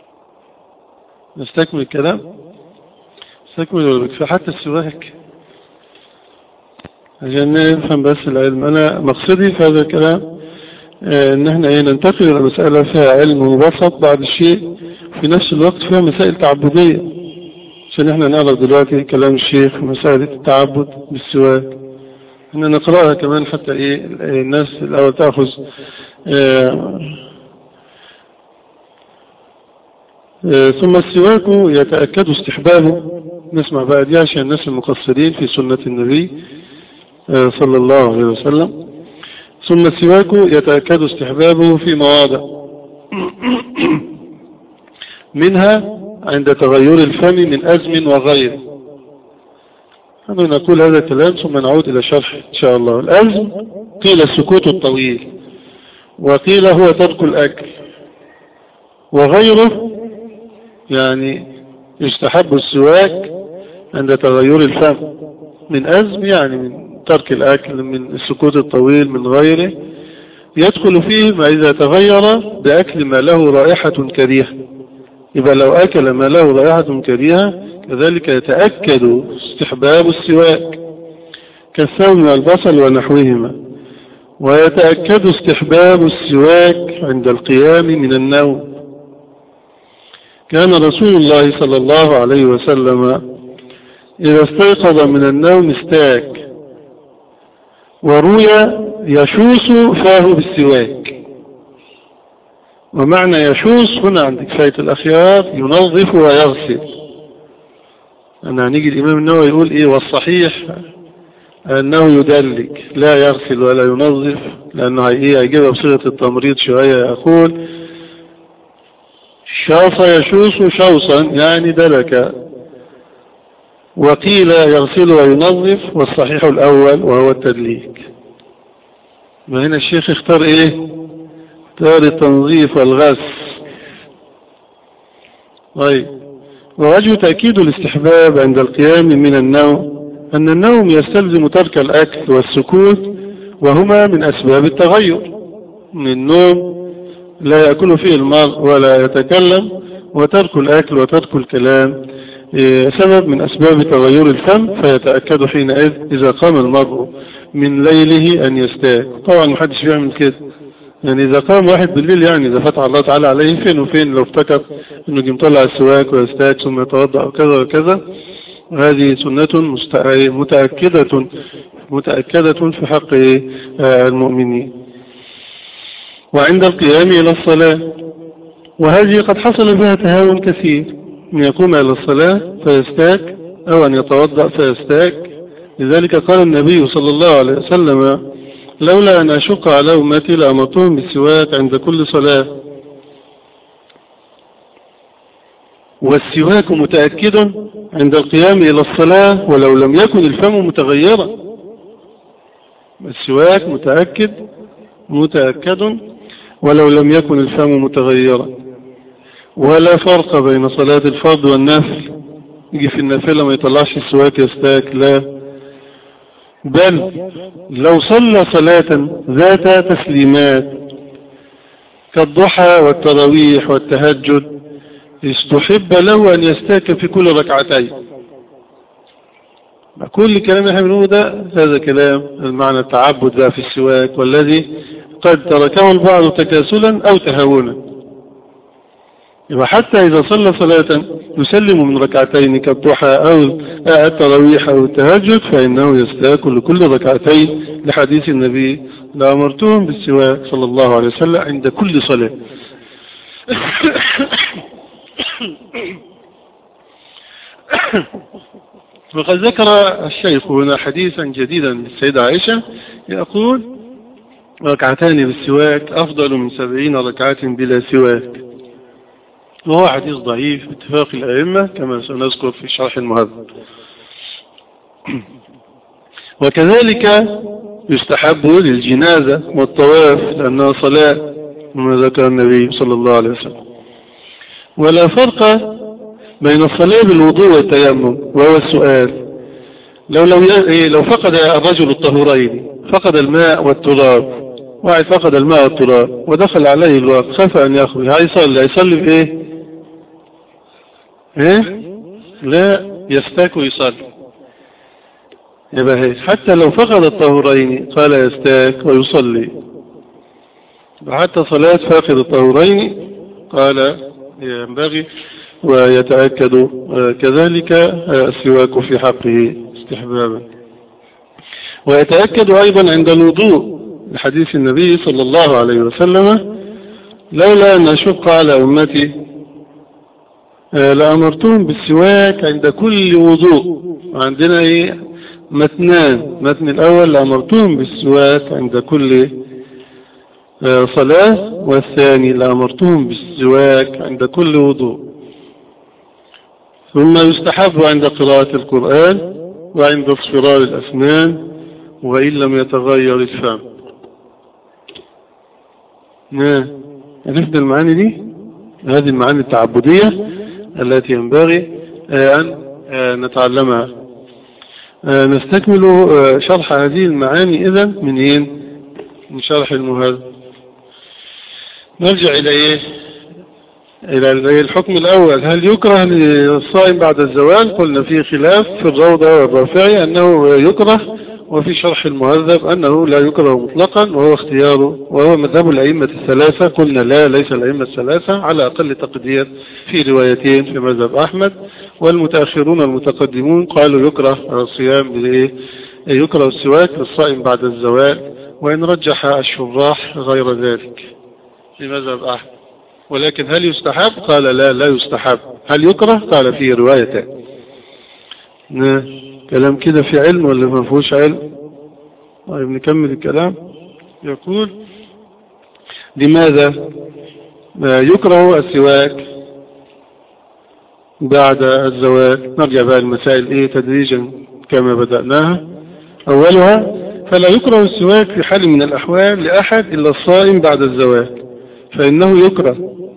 نستكمل الكلام نستكمل ولا بكفي حتى السواك عشان نفهم بس العلم انا مقصدي في هذا الكلام اه ان احنا ايه ننتقل الى مسألة فيها علم مبسط بعد الشيء في نفس الوقت فيها مسائل تعبدية عشان احنا نعرف دلوقتي كلام الشيخ في مسألة التعبد بالسواك ان نقرأها كمان حتى ايه الناس الاول تأخذ اه اه ثم السواك يتأكد استحبابه نسمع بقى دي عشان الناس المقصرين في سنة النبي اه صلى الله عليه وسلم ثم السواك يتأكد استحبابه في مواضع منها عند تغير الفم من أزم وغيره أنا نقول هذا الكلام ثم نعود إلى شرح إن شاء الله الأزم قيل السكوت الطويل وقيل هو ترك الأكل وغيره يعني يستحب السواك عند تغير الفم من أزم يعني من ترك الأكل من السكوت الطويل من غيره يدخل فيه ما إذا تغير بأكل ما له رائحة كريهة يبقى لو أكل ما له رائحة كريهة كذلك يتأكد استحباب السواك كالثوم والبصل ونحوهما ويتأكد استحباب السواك عند القيام من النوم كان رسول الله صلى الله عليه وسلم إذا استيقظ من النوم استاك وروي يشوص فاه بالسواك ومعنى يشوص هنا عند كفاية الأخيار ينظف ويغسل أنا هنيجي الإمام النووي يقول إيه والصحيح أنه يدلك لا يغسل ولا ينظف لأنه إيه هيجيبها بصيغة التمريض شوية يقول شاص يشوص شوصا يعني دلك وقيل يغسل وينظف والصحيح الأول وهو التدليك ما هنا الشيخ اختار ايه اختار التنظيف والغسل طيب ووجه تأكيد الاستحباب عند القيام من النوم أن النوم يستلزم ترك الأكل والسكوت وهما من أسباب التغير من النوم لا يأكل فيه المرء ولا يتكلم وترك الأكل وترك الكلام سبب من أسباب تغير الفم فيتأكد حينئذ إذا قام المرء من ليله أن يستاك طبعا محدش بيعمل كده يعني إذا قام واحد بالليل يعني إذا فتح الله تعالى عليه فين وفين لو افتكر إنه جي مطلع السواك ويستاك ثم يتوضأ وكذا وكذا هذه سنة متأكدة متأكدة في حق المؤمنين وعند القيام إلى الصلاة وهذه قد حصل بها تهاون كثير أن يقوم إلى الصلاة فيستاك أو أن يتوضأ فيستاك لذلك قال النبي صلى الله عليه وسلم لولا أن أشق على أمتي لأمرتهم بالسواك عند كل صلاة والسواك متأكد عند القيام إلى الصلاة ولو لم يكن الفم متغيرا السواك متأكد متأكد ولو لم يكن الفم متغيرا ولا فرق بين صلاة الفرض والنفل يجي في النافلة ما يطلعش السواك يستاك لا بل لو صلى صلاة ذات تسليمات كالضحى والتراويح والتهجد استحب له أن يستاك في كل ركعتين كل كلام احنا بنقوله ده هذا كلام المعنى التعبد بقى في السواك والذي قد تركه البعض تكاسلا أو تهاونا وحتى إذا صلى صلاة يسلم من ركعتين كالضحى أو التراويح أو التهجد فإنه يستاك لكل ركعتين لحديث النبي لأمرتهم بالسواك صلى الله عليه وسلم عند كل صلاة وقد ذكر الشيخ هنا حديثا جديدا للسيدة عائشة يقول ركعتان بالسواك أفضل من سبعين ركعة بلا سواك وهو حديث ضعيف باتفاق الأئمة كما سنذكر في شرح المهذب وكذلك يستحب للجنازة والطواف لأنها صلاة كما ذكر النبي صلى الله عليه وسلم ولا فرق بين الصلاة بالوضوء والتيمم وهو السؤال لو لو لو فقد الرجل الطهورين فقد الماء والتراب واحد فقد الماء والتراب ودخل عليه الوقت خاف ان يخرج هيصلي هيصلي بايه ايه لا يستاك ويصلي يبقى هيك حتى لو فقد الطهورين قال يستاك ويصلي وحتى صلاة فاقد الطهورين قال ينبغي ويتأكد كذلك السواك في حقه استحبابا ويتأكد أيضا عند الوضوء لحديث النبي صلى الله عليه وسلم لولا أن أشق على أمتي لأمرتهم بالسواك عند كل وضوء عندنا إيه متنان متن الأول لأمرتهم بالسواك عند كل آه، صلاة والثاني لأمرتهم بالسواك عند كل وضوء ثم يستحب عند قراءة القرآن وعند اصفرار الأسنان وإن لم يتغير الفم عرفنا المعاني دي هذه المعاني التعبدية التي ينبغي آه، أن آه، نتعلمها آه، نستكمل شرح هذه المعاني إذا من إيه؟ من شرح المهذب نرجع إلى إيه إلى الحكم الأول هل يكره للصائم بعد الزوال قلنا فيه خلاف في الروضة والرافعي أنه يكره وفي شرح المهذب أنه لا يكره مطلقا وهو اختياره وهو مذهب الأئمة الثلاثة قلنا لا ليس الأئمة الثلاثة على أقل تقدير في روايتين في مذهب أحمد والمتأخرون المتقدمون قالوا يكره الصيام بإيه يكره السواك للصائم بعد الزوال وإن رجح الشراح غير ذلك في مذهب أحمد ولكن هل يستحب قال لا لا يستحب هل يكره قال فيه روايتان كلام كده في علم ولا ما فيهوش علم طيب نكمل الكلام يقول لماذا يكره السواك بعد الزواج نرجع بقى المسائل ايه تدريجا كما بدأناها اولها فلا يكره السواك في حال من الاحوال لاحد الا الصائم بعد الزواج فانه يكره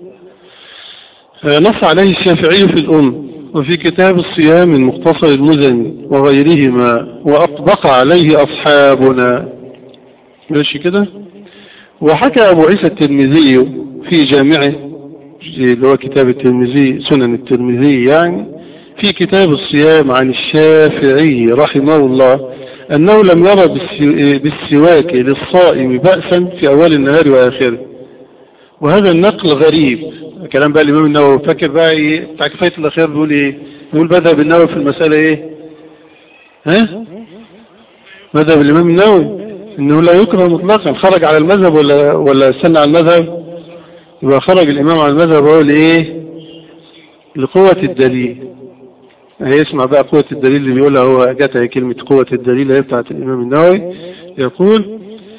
نص عليه الشافعي في الام وفي كتاب الصيام المختصر المزني وغيرهما وأطبق عليه أصحابنا ماشي كده وحكى أبو عيسى الترمذي في جامعه اللي هو كتاب الترمذي سنن الترمذي يعني في كتاب الصيام عن الشافعي رحمه الله أنه لم يرى بالسواك للصائم بأسا في أول النهار وآخره وهذا النقل غريب كلام بقى الإمام النووي فاكر بقى إيه بتاع كفاية الأخير بيقول إيه بيقول مذهب النووي في المسألة إيه ها مذهب الإمام النووي إنه لا يكره مطلقا خرج على المذهب ولا ولا استنى على المذهب يبقى خرج الإمام على المذهب وهو لإيه لقوة الدليل هيسمع بقى قوة الدليل اللي بيقولها هو جات هي كلمة قوة الدليل هي بتاعت الإمام النووي يقول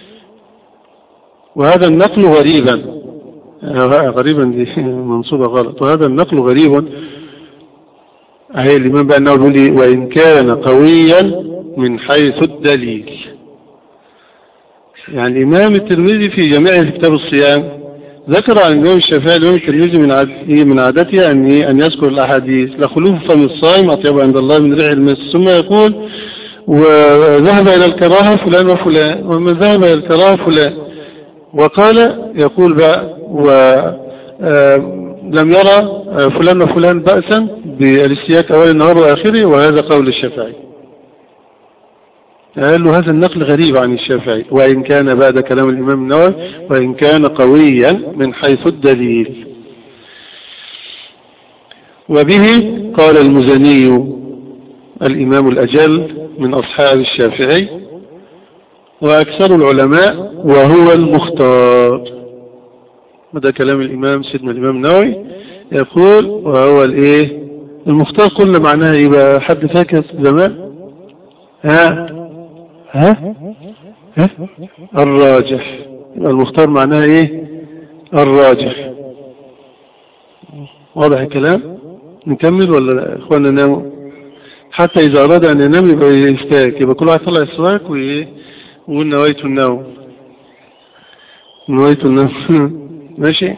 وهذا النقل غريبا غريبا دي منصوبة غلط وهذا النقل غريب أهي الإمام بقى أنه يقول وإن كان قويا من حيث الدليل يعني الإمام الترمذي في جميع كتاب الصيام ذكر عن الإمام الشافعي الإمام الترمذي من عادته من عادته أن أن يذكر الأحاديث لخلوف فم الصائم أطيب عند الله من ريح المس ثم يقول وذهب إلى الكراهة فلان وفلان ومن ذهب إلى الكراهة فلان وقال يقول بقى ولم يرى فلان وفلان بأسا بالاستياك أول النهار وآخره وهذا قول الشافعي قال له هذا النقل غريب عن الشافعي وإن كان بعد كلام الإمام النووي وإن كان قويا من حيث الدليل وبه قال المزني الإمام الأجل من أصحاب الشافعي وأكثر العلماء وهو المختار هذا كلام الإمام سيدنا الإمام النووي يقول وهو الإيه المختار قلنا معناها يبقى حد فاكر زمان ها ها ها الراجح المختار معناها ايه الراجح واضح الكلام نكمل ولا لا اخوانا ناموا حتى اذا اراد ان ينام يبقى يستاك يبقى كل واحد يطلع السواك وايه ويقول نويت النوم نويت النوم ماشي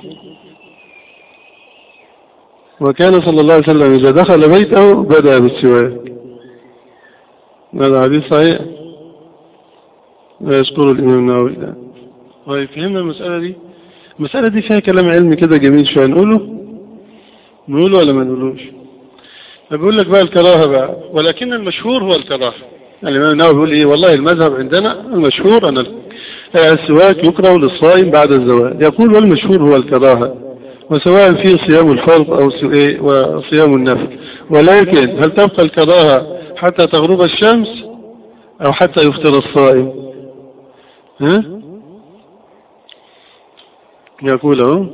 وكان صلى الله عليه وسلم إذا دخل بيته بدأ بالسواك هذا حديث صحيح ويذكر الإمام النووي طيب فهمنا المسألة دي المسألة دي فيها كلام علمي كده جميل شوية نقوله نقوله ولا ما نقولوش بقول لك بقى الكراهة بقى ولكن المشهور هو الكراهة الإمام النووي بيقول إيه والله المذهب عندنا المشهور أن السواك يكره للصائم بعد الزواج يقول والمشهور هو الكراهة وسواء في صيام الفرض أو صيام النفل ولكن هل تبقى الكراهة حتى تغرب الشمس أو حتى يفطر الصائم ها يقول اهو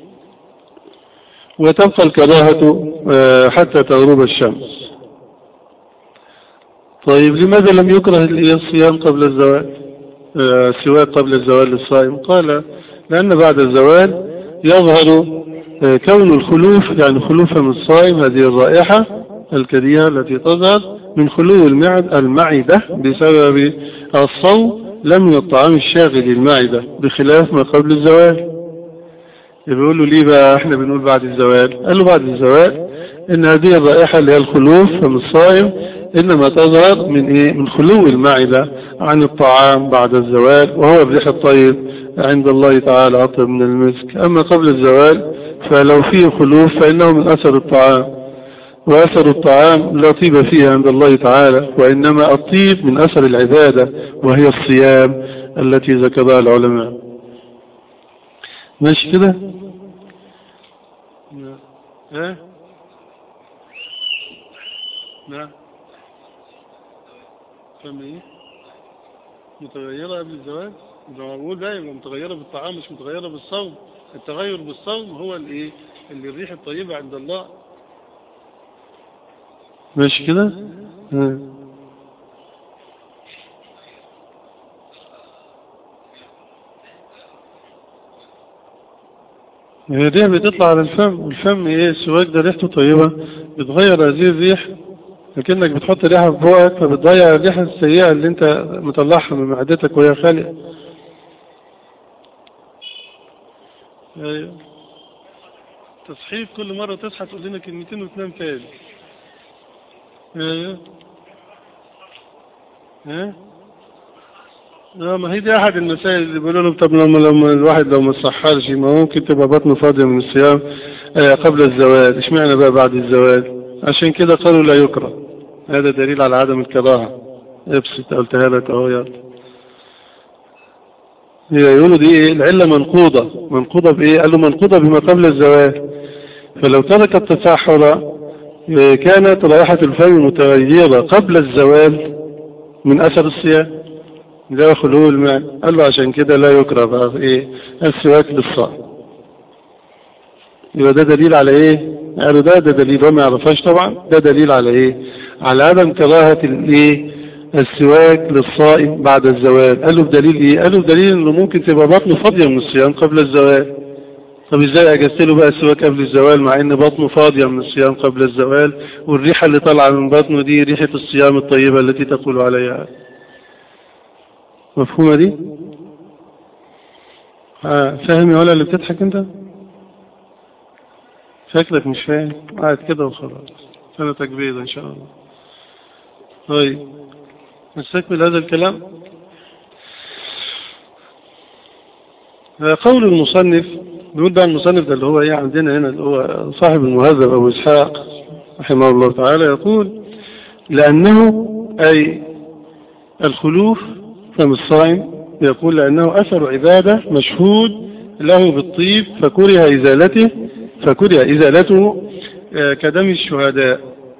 وتبقى الكراهة آه، حتى تغرب الشمس طيب لماذا لم يكره الصيام قبل الزواج آه، سواك قبل الزوال للصائم قال لأن بعد الزوال يظهر آه، كون الخلوف يعني خلوف من الصائم هذه الرائحة الكريهة التي تظهر من خلو المعد المعدة بسبب الصوم لم من الطعام الشاغل المعدة بخلاف ما قبل الزوال يقول له ليه بقى احنا بنقول بعد الزوال قال له بعد الزوال ان هذه الرائحة اللي هي الخلوف من الصائم انما تظهر من ايه من خلو المعدة عن الطعام بعد الزوال وهو الريح الطيب عند الله تعالى أطيب من المسك أما قبل الزوال فلو فيه خلوف فإنه من أثر الطعام وأثر الطعام لا طيب فيه عند الله تعالى وإنما الطيب من أثر العبادة وهي الصيام التي ذكرها العلماء ماشي كده ها نعم فهم ايه متغيرة قبل الزواج بقول بقى يبقى متغيرة بالطعام مش متغيرة بالصوم التغير بالصوم هو الايه اللي الريح الطيبة عند الله ماشي كده ها. هي الريح بتطلع على الفم والفم ايه السواك ده ريحته طيبة بتغير هذه الريح لكنك بتحط ريحة في بوقك فبتضيع الريحة السيئة اللي انت مطلعها من معدتك وهي خالية ايوه تصحيف كل مرة تصحى تقول لنا كلمتين وتنام تاني ايوه ها اه ما هي دي احد المسائل اللي بيقولوا لهم طب لما لما الواحد لو ما صحرش ما ممكن تبقى بطنه فاضية من الصيام آه قبل الزواج اشمعنى بقى بعد الزواج عشان كده قالوا لا يكره هذا دليل على عدم الكراهة ابسط قلتها لك اهو يلا يقولوا دي ايه العلة منقوضة منقوضة بايه قالوا منقوضة بما قبل الزواج فلو ترك التسحر كانت رائحة الفم متغيرة قبل الزوال من أثر الصيام ده خلو الماء قال له عشان كده لا يكره بقى ايه السواك للصائم يبقى ده دليل على ايه قالوا ده ده دليل وما يعرفهاش طبعا ده دليل على ايه على عدم كراهة الايه السواك للصائم بعد الزوال قالوا بدليل ايه قالوا بدليل انه ممكن تبقى بطنه فاضية من الصيام قبل الزوال طب ازاي اجزت له بقى السواك قبل الزوال مع ان بطنه فاضية من الصيام قبل الزوال والريحة اللي طالعة من بطنه دي ريحة الصيام الطيبة التي تقول عليها مفهومة دي آه فاهم يا ولا اللي بتضحك انت شكلك مش فاهم قاعد كده وخلاص سنتك بيضة ان شاء الله طيب نستكمل هذا الكلام قول المصنف بيقول بقى المصنف ده اللي هو ايه عندنا هنا اللي هو صاحب المهذب ابو اسحاق رحمه الله تعالى يقول لانه اي الخلوف فم الصائم يقول لانه اثر عبادة مشهود له بالطيب فكره ازالته فكره ازالته كدم الشهداء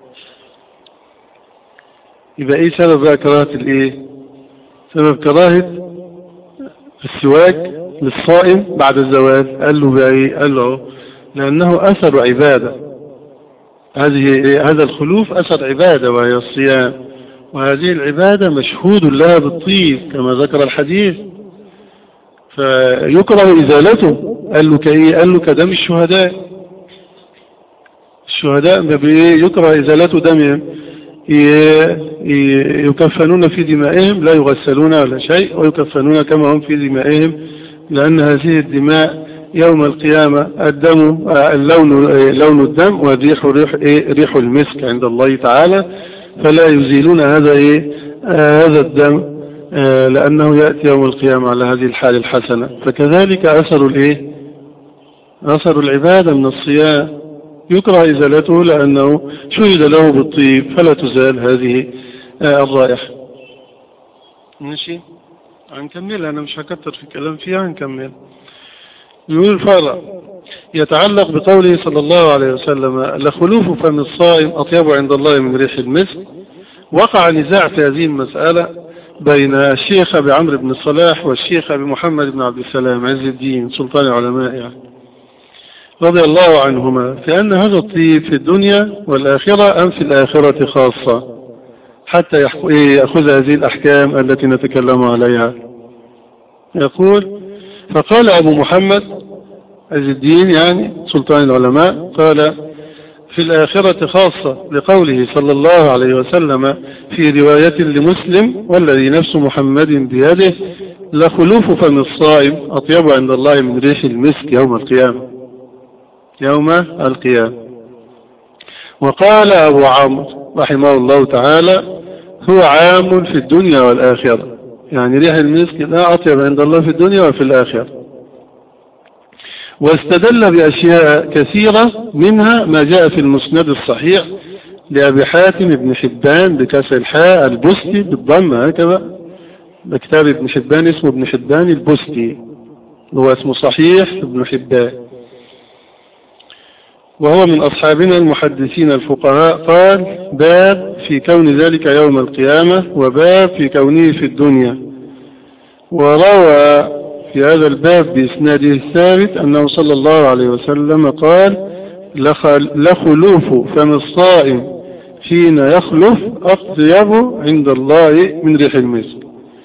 يبقى ايه سبب بقى كراهة الايه سبب كراهة السواك للصائم بعد الزواج قال له بقى ايه قال له لانه اثر عبادة هذه هذا الخلوف اثر عبادة وهي الصيام وهذه العبادة مشهود لها بالطيب كما ذكر الحديث فيكره ازالته قال له كايه قال له كدم الشهداء الشهداء يكره ازالته دمهم يكفنون في دمائهم لا يغسلون ولا شيء ويكفنون كما هم في دمائهم لأن هذه الدماء يوم القيامة الدم اللون لون الدم والريح ريح إيه ريح المسك عند الله تعالى فلا يزيلون هذا إيه هذا الدم لأنه يأتي يوم القيامة على هذه الحال الحسنة فكذلك أثر الإيه أثر العبادة من الصيام يكره إزالته لأنه شهد له بالطيب فلا تزال هذه الرائحة ماشي هنكمل أنا مش هكتر في الكلام فيها هنكمل يقول الفرع يتعلق بقوله صلى الله عليه وسلم لخلوف فم الصائم أطيب عند الله من ريح المسك وقع نزاع في هذه المسألة بين الشيخ أبي عمرو بن الصلاح والشيخ أبي محمد بن عبد السلام عز الدين سلطان العلماء يعني رضي الله عنهما في أن هذا الطيب في الدنيا والآخرة أم في الآخرة خاصة حتى يأخذ هذه الأحكام التي نتكلم عليها يقول فقال أبو محمد عز الدين يعني سلطان العلماء قال في الآخرة خاصة لقوله صلى الله عليه وسلم في رواية لمسلم والذي نفس محمد بيده لخلوف فم الصائم أطيب عند الله من ريح المسك يوم القيامة يوم القيامة وقال أبو عمرو رحمه الله تعالى هو عام في الدنيا والآخرة يعني ريح المسك لا أطيب عند الله في الدنيا وفي الآخرة واستدل بأشياء كثيرة منها ما جاء في المسند الصحيح لأبي حاتم بن حبان بكسر الحاء البستي بالضم هكذا بكتاب ابن حبان اسمه ابن حبان البستي هو اسمه صحيح ابن حبان وهو من أصحابنا المحدثين الفقهاء قال باب في كون ذلك يوم القيامة وباب في كونه في الدنيا وروى في هذا الباب بإسناده الثابت أنه صلى الله عليه وسلم قال لخلوف فم الصائم حين يخلف أطيب عند الله من ريح المسك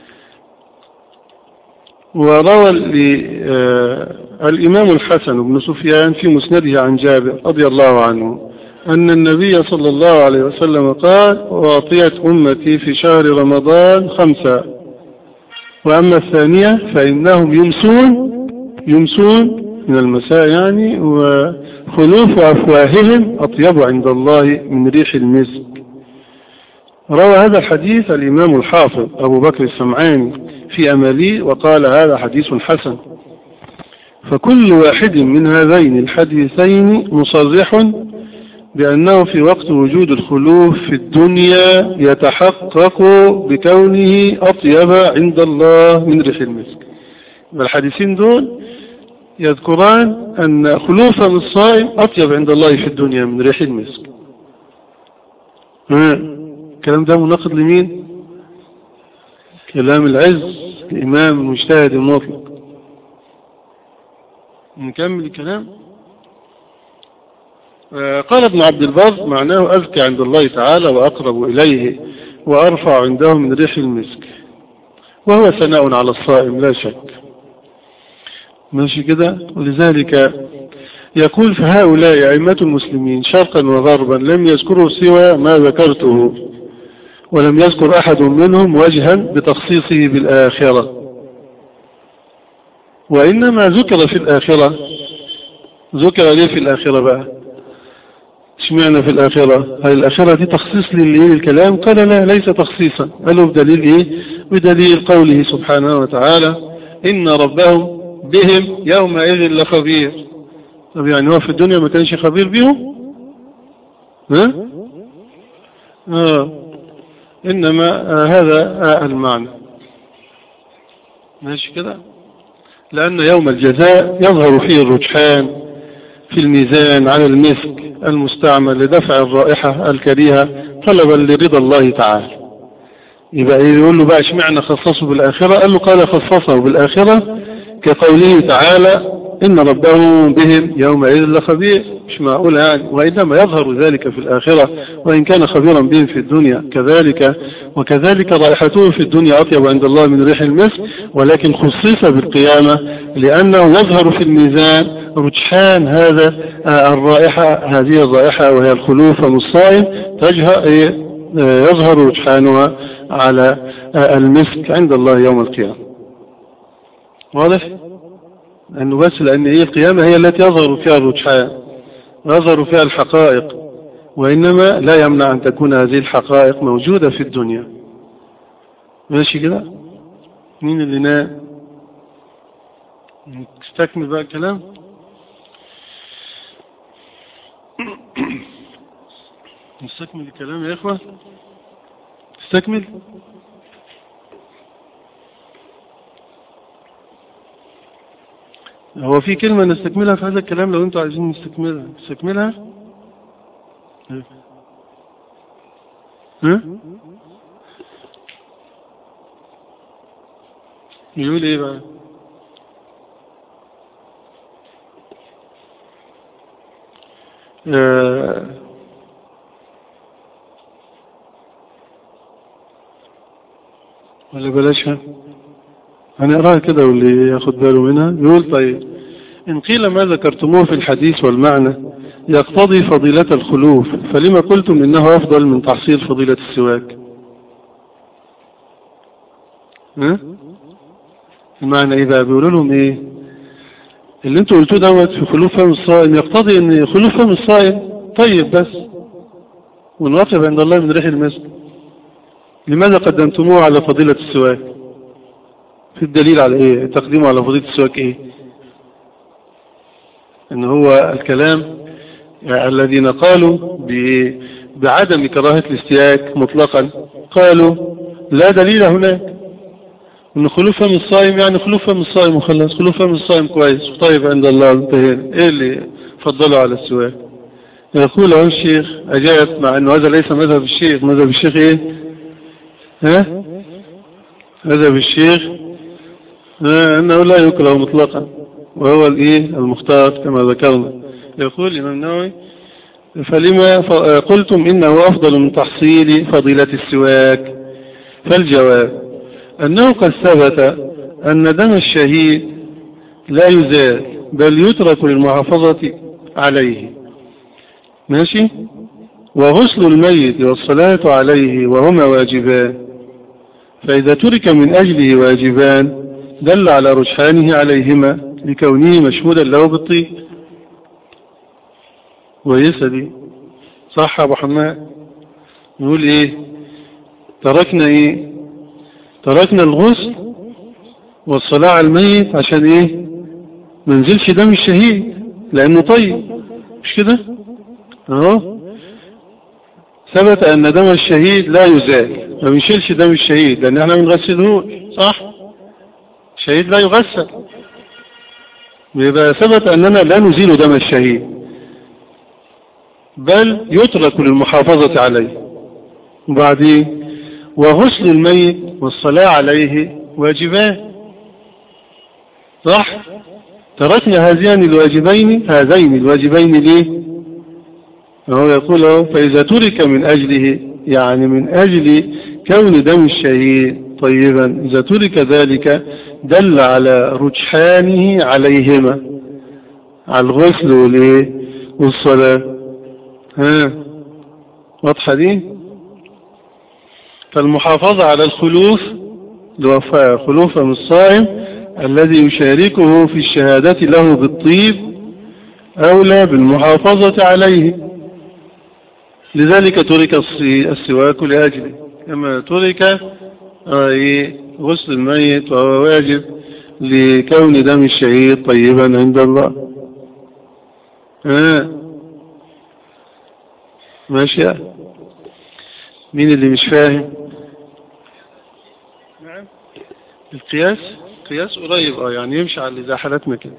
وروى الإمام الحسن بن سفيان في مسنده عن جابر رضي الله عنه أن النبي صلى الله عليه وسلم قال وأعطيت أمتي في شهر رمضان خمسة وأما الثانية فإنهم يمسون يمسون من المساء يعني وخلوف أفواههم أطيب عند الله من ريح المسك روى هذا الحديث الإمام الحافظ أبو بكر السمعاني في أملي وقال هذا حديث حسن فكل واحد من هذين الحديثين مصرح بأنه في وقت وجود الخلوف في الدنيا يتحقق بكونه أطيب عند الله من ريح المسك الحديثين دول يذكران أن خلوف الصائم أطيب عند الله في الدنيا من ريح المسك الكلام ده مناقض لمين كلام العز الإمام المجتهد المطلق نكمل الكلام قال ابن عبد البر معناه أذكى عند الله تعالى وأقرب إليه وأرفع عنده من ريح المسك وهو ثناء على الصائم لا شك ماشي كده ولذلك يقول فهؤلاء أئمة المسلمين شرقا وغربا لم يذكروا سوى ما ذكرته ولم يذكر أحد منهم وجها بتخصيصه بالآخرة وإنما ذكر في الآخرة ذكر ليه في الآخرة بقى اشمعنى في الآخرة هل الآخرة دي تخصيص للكلام قال لا ليس تخصيصا قالوا بدليل ايه بدليل قوله سبحانه وتعالى إن ربهم بهم يومئذ لخبير طب يعني هو في الدنيا ما كانش خبير بهم ها آه. إنما آه هذا آه المعنى ماشي كده لأن يوم الجزاء يظهر فيه الرجحان في الميزان على المسك المستعمل لدفع الرائحة الكريهة طلبا لرضا الله تعالى يبقى يقول له بقى اشمعنى خصصه بالآخرة قال له قال خصصه بالآخرة كقوله تعالى إن ربهم بهم يومئذ لخبير مش معقول يعني وإنما يظهر ذلك في الآخرة وإن كان خبيرا بهم في الدنيا كذلك وكذلك رائحته في الدنيا أطيب عند الله من ريح المسك ولكن خصص بالقيامة لأنه يظهر في الميزان رجحان هذا الرائحة هذه الرائحة وهي الخلوف الصائم يظهر رجحانها على المسك عند الله يوم القيامة واضح؟ أنه بس لأن هي القيامة هي التي يظهر فيها الرجحان يظهر فيها الحقائق وإنما لا يمنع أن تكون هذه الحقائق موجودة في الدنيا ماشي كده مين اللي نام نستكمل بقى الكلام نستكمل الكلام يا إخوة نستكمل هو في كلمة نستكملها في هذا الكلام لو انتوا عايزين نستكملها نستكملها ها يقول ايه بقى آه ولا بلاشها هنقراها كده واللي ياخد باله منها يقول طيب إن قيل ما ذكرتموه في الحديث والمعنى يقتضي فضيلة الخلوف فلما قلتم إنه أفضل من تحصيل فضيلة السواك ها؟ المعنى إيه بقى بيقولوا لهم إيه اللي انتوا قلتوه دوت في خلوف فم الصائم يقتضي ان خلوف فم الصائم طيب بس ونواقف عند الله من ريح المسك لماذا قدمتموه على فضيلة السواك في الدليل على ايه تقديمه على فضيلة السواك ايه ان هو الكلام الذين قالوا بعدم كراهة الاستياك مطلقا قالوا لا دليل هناك ان خلوف فم الصائم يعني خلوف فم الصائم وخلاص خلوف فم الصائم كويس طيب عند الله انتهينا ايه اللي فضلوا على السواك يقول اهو الشيخ اجاب مع انه هذا ليس مذهب الشيخ مذهب الشيخ ايه ها مذهب الشيخ ها انه لا يكره مطلقا وهو الايه المختار كما ذكرنا يقول الامام النووي فلما قلتم انه افضل من تحصيل فضيلة السواك فالجواب أنه قد ثبت أن دم الشهيد لا يزال بل يترك للمحافظة عليه ماشي وغسل الميت والصلاة عليه وهما واجبان فإذا ترك من أجله واجبان دل على رجحانه عليهما لكونه مشهودا له بالطيب ويسدي صح أبو حماد نقول إيه تركنا إيه تركنا الغسل والصلاة على الميت عشان ايه ما نزلش دم الشهيد لانه طيب مش كده اهو ثبت ان دم الشهيد لا يزال ما بنشيلش دم الشهيد لان احنا ما بنغسلهوش صح الشهيد لا يغسل يبقى ثبت اننا لا نزيل دم الشهيد بل يترك للمحافظة عليه وبعدين وغسل الميت والصلاة عليه واجبان صح تركنا هذين الواجبين هذين الواجبين ليه هو يقول له فإذا ترك من أجله يعني من أجل كون دم الشهيد طيبا إذا ترك ذلك دل على رجحانه عليهما على الغسل والصلاة ها واضحة دي فالمحافظة على الخلوف خلوف من الصائم الذي يشاركه في الشهادة له بالطيب أولى بالمحافظة عليه لذلك ترك السواك لأجله كما ترك غسل الميت وهو واجب لكون دم الشهيد طيبا عند الله آه. ماشي مين اللي مش فاهم نعم القياس قياس قريب اه يعني يمشي على اللي زي حالتنا كده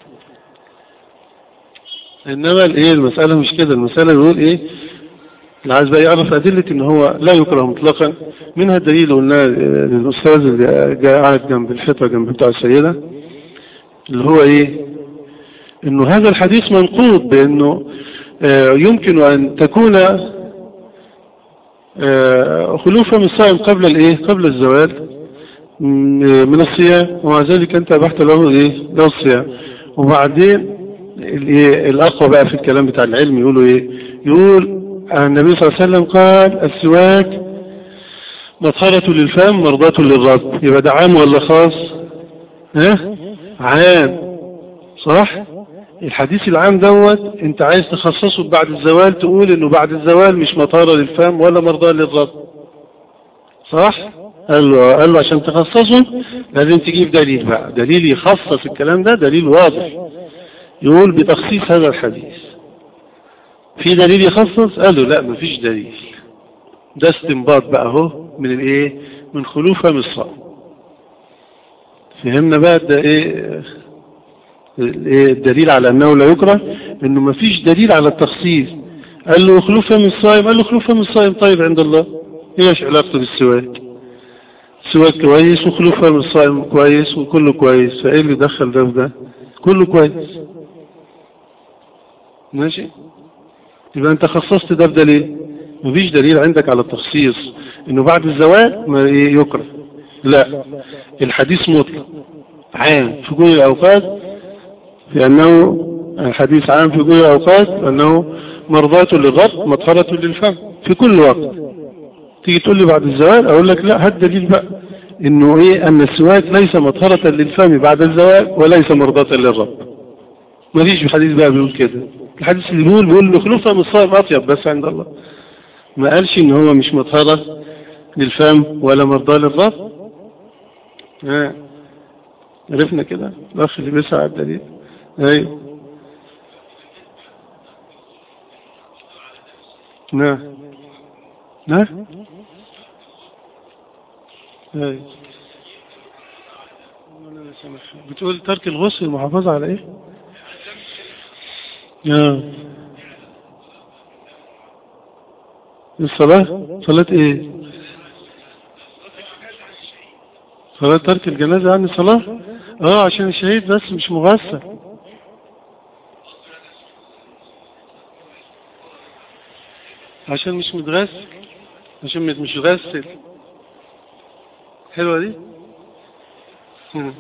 انما الايه المسألة مش كده المسألة بيقول ايه اللي عايز بقى يعرف أدلة ان هو لا يكره مطلقا منها الدليل قلنا للأستاذ اللي جاء قاعد جنب الحيطة جنب بتاع السيدة اللي هو ايه انه هذا الحديث منقوض بانه يمكن ان تكون خلوفا من الصائم قبل الايه قبل الزوال من الصيام ومع ذلك انت ابحت له ايه له الصيام وبعدين الايه الاقوى بقى في الكلام بتاع العلم يقولوا ايه يقول النبي صلى الله عليه وسلم قال السواك مطهرة للفم مرضاة للرب يبقى ده عام ولا خاص ها عام صح الحديث العام دوت انت عايز تخصصه بعد الزوال تقول انه بعد الزوال مش مطارة للفم ولا مرضى للرب صح قال له, قال له عشان تخصصه لازم تجيب دليل بقى دليل يخصص الكلام ده دليل واضح يقول بتخصيص هذا الحديث في دليل يخصص قال له لا مفيش دليل ده استنباط بقى اهو من الايه من خلوف فم الصائم فهمنا بقى ده ايه الدليل على أنه لا يكره أنه ما فيش دليل على التخصيص قال له خلوفة من الصائم قال له خلوفة من الصائم طيب عند الله ايش علاقته بالسواك السواك كويس وخلوفة من الصائم كويس وكله كويس فايه اللي دخل ده ده كله كويس ماشي يبقى انت خصصت ده بدليل مفيش دليل عندك على التخصيص انه بعد الزواج ما يكره لا الحديث مطلق عام في كل الأوقات في أنه الحديث عام في كل الأوقات أنه مرضاة للرب مطهرة للفم في كل وقت تيجي تقول لي بعد الزواج أقول لك لا هات دليل بقى إنه إيه أن السواك ليس مطهرة للفم بعد الزواج وليس مرضاة للرب ما فيش حديث بقى بيقول كده الحديث اللي بيقول بيقول له خلوفها من الصائم أطيب بس عند الله ما قالش إن هو مش مطهرة للفم ولا مرضاة للرب ها عرفنا كده الأخ اللي بيسعى على الدليل أيوه نعم نعم أيوه بتقول ترك الغسل المحافظة على ايه آه. الصلاة صلاة ايه صلاة ترك الجنازة يعني صلاة اه عشان الشهيد بس مش مغسل عشان مش متغسل عشان مش متغسل حلوة دي مم.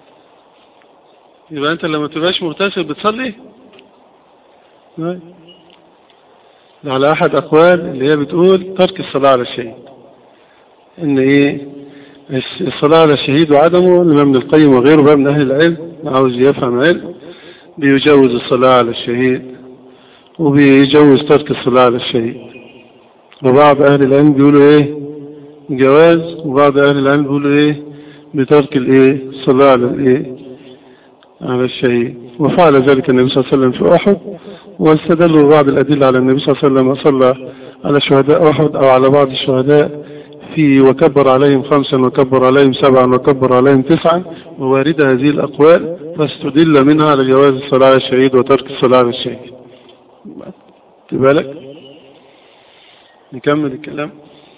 يبقى انت لما تبقاش مغتسل بتصلي لا. ده على احد اقوال اللي هي بتقول ترك الصلاة على الشهيد ان ايه الصلاة على الشهيد وعدمه الامام ابن القيم وغيره بقى من اهل العلم عاوز يفهم علم بيجوز الصلاة على الشهيد وبيجوز ترك الصلاة على الشهيد وبعض اهل العلم بيقولوا ايه جواز وبعض اهل العلم بيقولوا ايه بترك الايه الصلاة على الايه على الشهيد وفعل ذلك النبي صلى الله عليه وسلم في أحد واستدلوا بعض الأدلة على النبي صلى الله عليه وسلم صلى على شهداء أحد أو على بعض الشهداء في وكبر عليهم خمسا وكبر عليهم سبعا وكبر عليهم تسعا وواردة هذه الأقوال فاستدل منها على جواز الصلاة على الشهيد وترك الصلاة على الشهيد بالك نكمل الكلام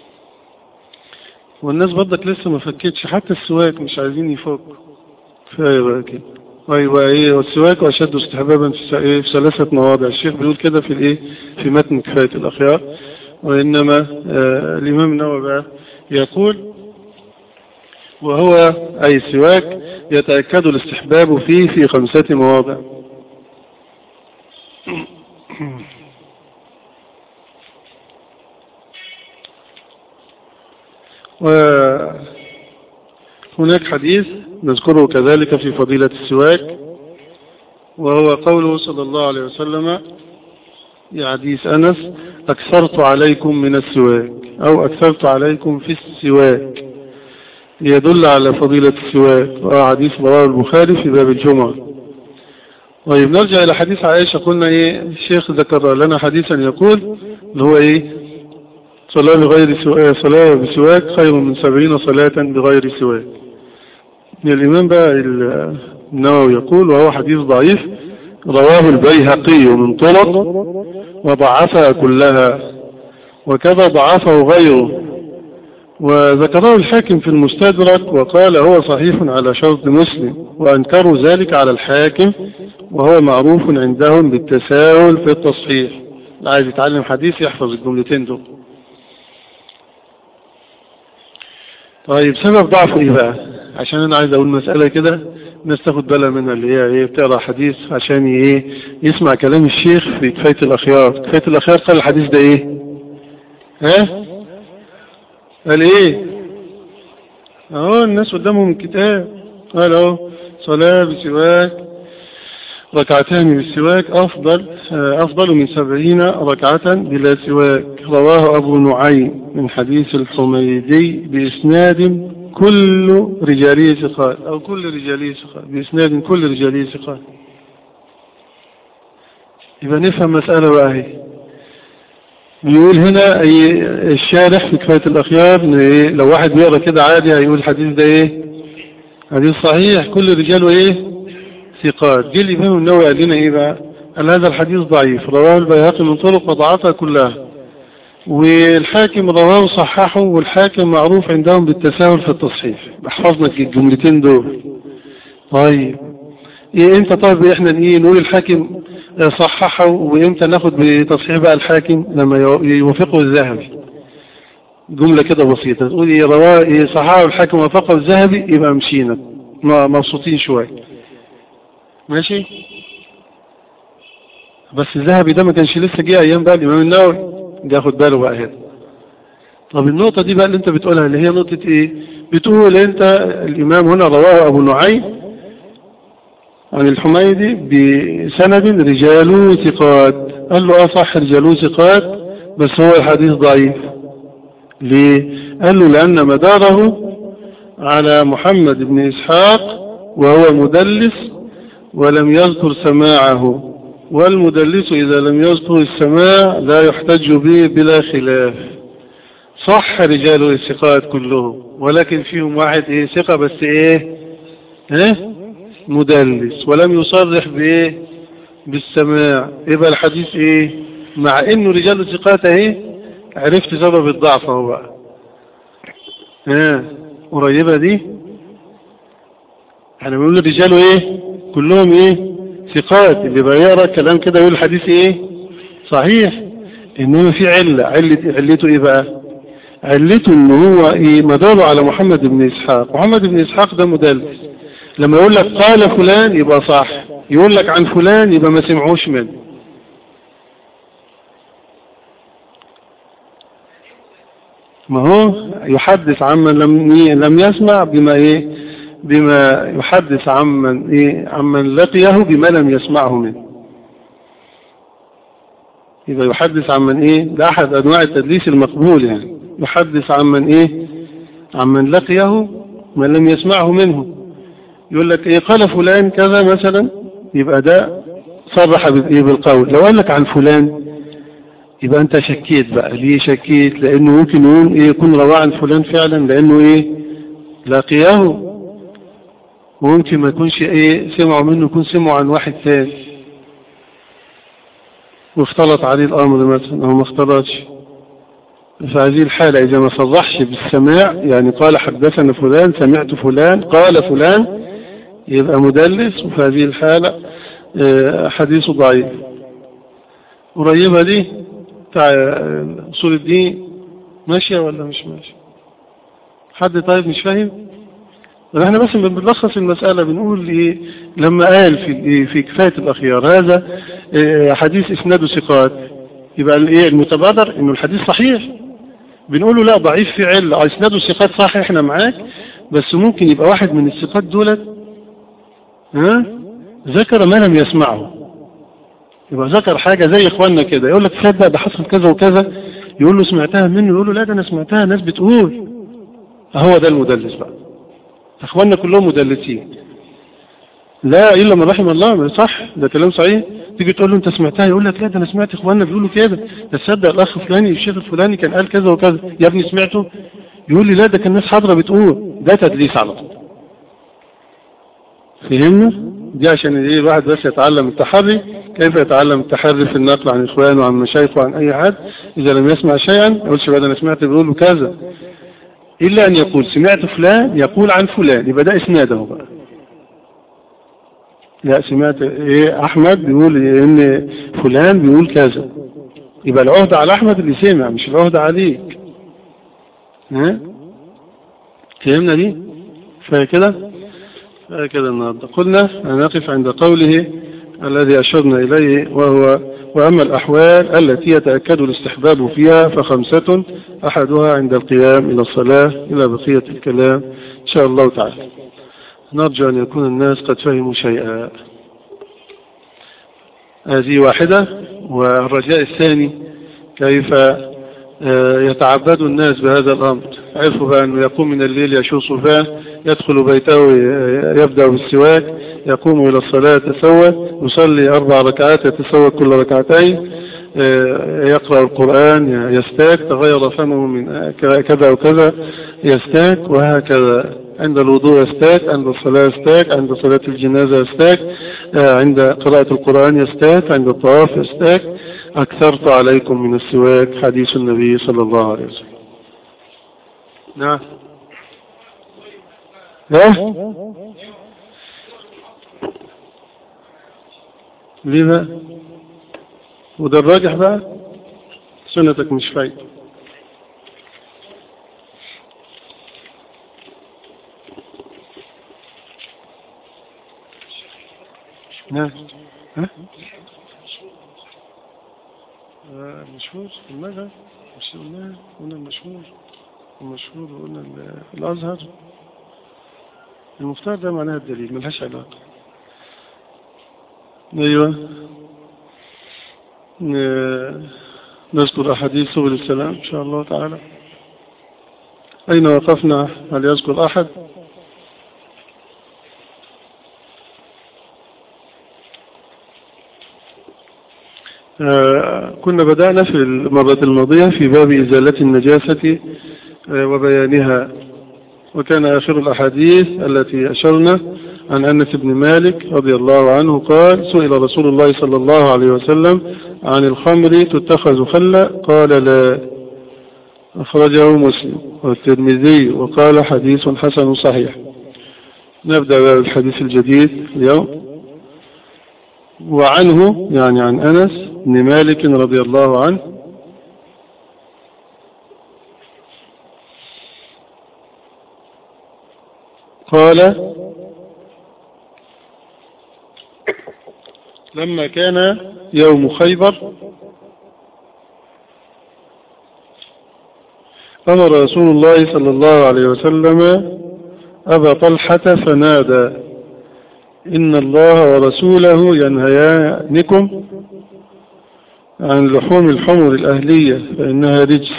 والناس برضك لسه ما فكتش حتى السواك مش عايزين يفكوا كفايه بقى كده ايوه ايه والسواك واشد استحبابا في ايه في ثلاثه مواضع الشيخ بيقول كده في الايه في متن كفايه الاخيار وانما آه الامام النووي بقى يقول وهو اي السواك يتاكد الاستحباب فيه في خمسه مواضع وهناك حديث نذكره كذلك في فضيلة السواك وهو قوله صلى الله عليه وسلم في حديث أنس أكثرت عليكم من السواك أو أكثرت عليكم في السواك يدل على فضيلة السواك وهو حديث رواه البخاري في باب الجمعة طيب نرجع إلى حديث عائشة قلنا إيه الشيخ ذكر لنا حديثا يقول اللي هو إيه صلاة بغير سواك صلاة بسواك خير من سبعين صلاة بغير سواك الإمام بقى النووي يقول وهو حديث ضعيف رواه البيهقي من طرق وضعفها كلها وكذا ضعفه غيره وذكره الحاكم في المستدرك وقال هو صحيح على شرط مسلم وأنكروا ذلك على الحاكم وهو معروف عندهم بالتساهل في التصحيح عايز يتعلم حديث يحفظ الجملتين دول طيب سبب ضعفه ايه بقى عشان انا عايز اقول مسألة كده الناس تاخد بالها منها اللي هي ايه بتقرا حديث عشان ايه يسمع كلام الشيخ في كفاية الاخيار كفاية الاخيار قال الحديث ده ايه ها قال ايه اهو الناس قدامهم الكتاب قال اهو صلاة بسواك ركعتان بالسواك أفضل أفضل من سبعين ركعة بلا سواك رواه أبو نعيم من حديث الحميدي بإسناد كل رجالي ثقات أو كل رجالي ثقات بإسناد كل رجالي ثقات يبقى نفهم مسألة واحدة بيقول هنا أي الشارح في كفاية الأخيار لو واحد بيقرأ كده عادي هيقول الحديث ده إيه حديث صحيح كل رجاله إيه ثقات جه الإمام النووي قال لنا إيه بقى قال هذا الحديث ضعيف رواه البيهقي من طرق وضعفها كلها والحاكم رواه صححه والحاكم معروف عندهم بالتساهل في التصحيح احفظنا الجملتين دول طيب ايه امتى طيب احنا ايه نقول الحاكم صححه وامتى ناخد بتصحيح بقى الحاكم لما يوافقه الذهبي جملة كده بسيطة تقول ايه رواه ايه صححه الحاكم وافقه الذهبي يبقى مشينا م- مبسوطين شوية ماشي بس الذهبي ده ما كانش لسه جه ايام بقى الامام النووي ده ياخد باله بقى هنا طب النقطة دي بقى اللي انت بتقولها اللي هي نقطة ايه بتقول انت الامام هنا رواه ابو نعيم عن الحميدي بسند رجاله ثقات قال له اه صح رجاله ثقات بس هو الحديث ضعيف ليه قال له لان مداره على محمد بن اسحاق وهو مدلس ولم يذكر سماعه والمدلس إذا لم يذكر السماع لا يحتج به بلا خلاف صح رجال الثقات كلهم ولكن فيهم واحد ايه ثقة بس ايه ايه مدلس ولم يصرح بايه بالسماع يبقى الحديث ايه مع انه رجال الثقات اهي عرفت سبب الضعف اهو بقى ها قريبة دي احنا بنقول الرجال ايه كلهم ايه ثقات اللي بقى يقرا الكلام كده يقول الحديث ايه صحيح انما في علة علة علته ايه بقى علته ان هو ايه مداره على محمد بن اسحاق محمد بن اسحاق ده مدلس لما يقول لك قال فلان يبقى صح يقول لك عن فلان يبقى ما سمعوش منه ما هو يحدث عمن لم لم يسمع بما ايه بما يحدث عمن ايه عمن لقيه بما لم يسمعه منه يبقى يحدث عمن ايه ده احد انواع التدليس المقبول يعني يحدث عمن ايه عمن لقيه ما لم يسمعه منه يقول لك ايه قال فلان كذا مثلا يبقى ده صرح بال- بالقول لو قال لك عن فلان يبقى انت شكيت بقى ليه شكيت لانه ممكن يقول ايه يكون رواه عن فلان فعلا لانه ايه لقيه وممكن ما يكونش ايه سمعوا منه يكون سمعوا عن واحد ثاني واختلط عليه الامر مثلا او ما اختلطش في هذه الحالة إذا ما صرحش بالسماع يعني قال حدثنا فلان سمعت فلان قال فلان يبقى مدلس وفي هذه الحالة آه، حديثه ضعيف قريبة دي بتاع آه، أصول الدين ماشية ولا مش ماشية حد طيب مش فاهم طب احنا بس بنلخص المسألة بنقول ايه لما قال في ايه في كفاية الأخيار هذا اه حديث إسناده ثقات يبقى الايه المتبادر انه الحديث صحيح بنقوله لا ضعيف في علة إسناده ثقات صح احنا معاك بس ممكن يبقى واحد من الثقات دولت ها ذكر ما لم يسمعه يبقى ذكر حاجة زي اخواننا كده يقول لك تصدق ده حصل كذا وكذا يقول له سمعتها منه يقول له لا ده انا سمعتها ناس بتقول هو ده المدلس بقى اخواننا كلهم مدلسين لا الا من رحم الله صح ده كلام صحيح تيجي تقول له انت سمعتها يقول لك لا ده انا سمعت اخواننا بيقولوا كده ده تصدق الاخ فلاني الشيخ الفلاني كان قال كذا وكذا يا ابني سمعته يقول لي لا ده كان ناس حاضره بتقول ده تدليس على طول فهمنا دي عشان ايه الواحد بس يتعلم التحري كيف يتعلم التحري في النقل عن اخوانه وعن مشايخه وعن اي حد اذا لم يسمع شيئا ما يقولش بقى ده انا سمعت بيقولوا كذا إلا أن يقول سمعت فلان يقول عن فلان يبقى ده إسناده بقى لا سمعت إيه أحمد بيقول إن فلان بيقول كذا يبقى العهد على أحمد اللي سمع مش العهد عليك ها فهمنا دي فكده كده النهارده قلنا نقف عند قوله الذي أشرنا إليه وهو وأما الأحوال التي يتأكد الاستحباب فيها فخمسة أحدها عند القيام إلى الصلاة إلى بقية الكلام إن شاء الله تعالى نرجو أن يكون الناس قد فهموا شيئا هذه واحدة والرجاء الثاني كيف يتعبد الناس بهذا الأمر عرفوا بقى أنه يقوم من الليل يشوص فاه يدخل بيته يبدأ بالسواك يقوم إلى الصلاة يتسوى يصلي أربع ركعات يتسوى كل ركعتين يقرأ القرآن يستاك تغير فمه من كذا وكذا يستاك وهكذا عند الوضوء يستاك عند الصلاة يستاك عند صلاة الجنازة يستاك عند قراءة القرآن يستاك عند الطواف يستاك أكثرت عليكم من السواك حديث النبي صلى الله عليه وسلم نعم ها ليه بقى وده الراجح بقى سنتك مش فايدة ها ها آه، المشهور في المذهب مش قلنا قلنا المشهور المشهور وقلنا ال- الأزهر المفترض ده معناها الدليل ملهاش علاقة أيوة ن- نذكر أحاديث سبل السلام إن شاء الله تعالى أين وقفنا هل يذكر أحد آه، كنا بدأنا في المرة الماضية في باب إزالة النجاسة آه، وبيانها وكان آخر الأحاديث التي أشرنا عن أنس بن مالك رضي الله عنه قال سئل رسول الله صلى الله عليه وسلم عن الخمر تتخذ خلا قال لا أخرجه مسلم والترمذي وقال حديث حسن صحيح نبدأ بالحديث الجديد اليوم وعنه يعني عن أنس بن مالك رضي الله عنه قال لما كان يوم خيبر أمر رسول الله صلى الله عليه وسلم أبا طلحة فنادى إن الله ورسوله ينهيانكم عن لحوم الحمر الأهلية فإنها رجس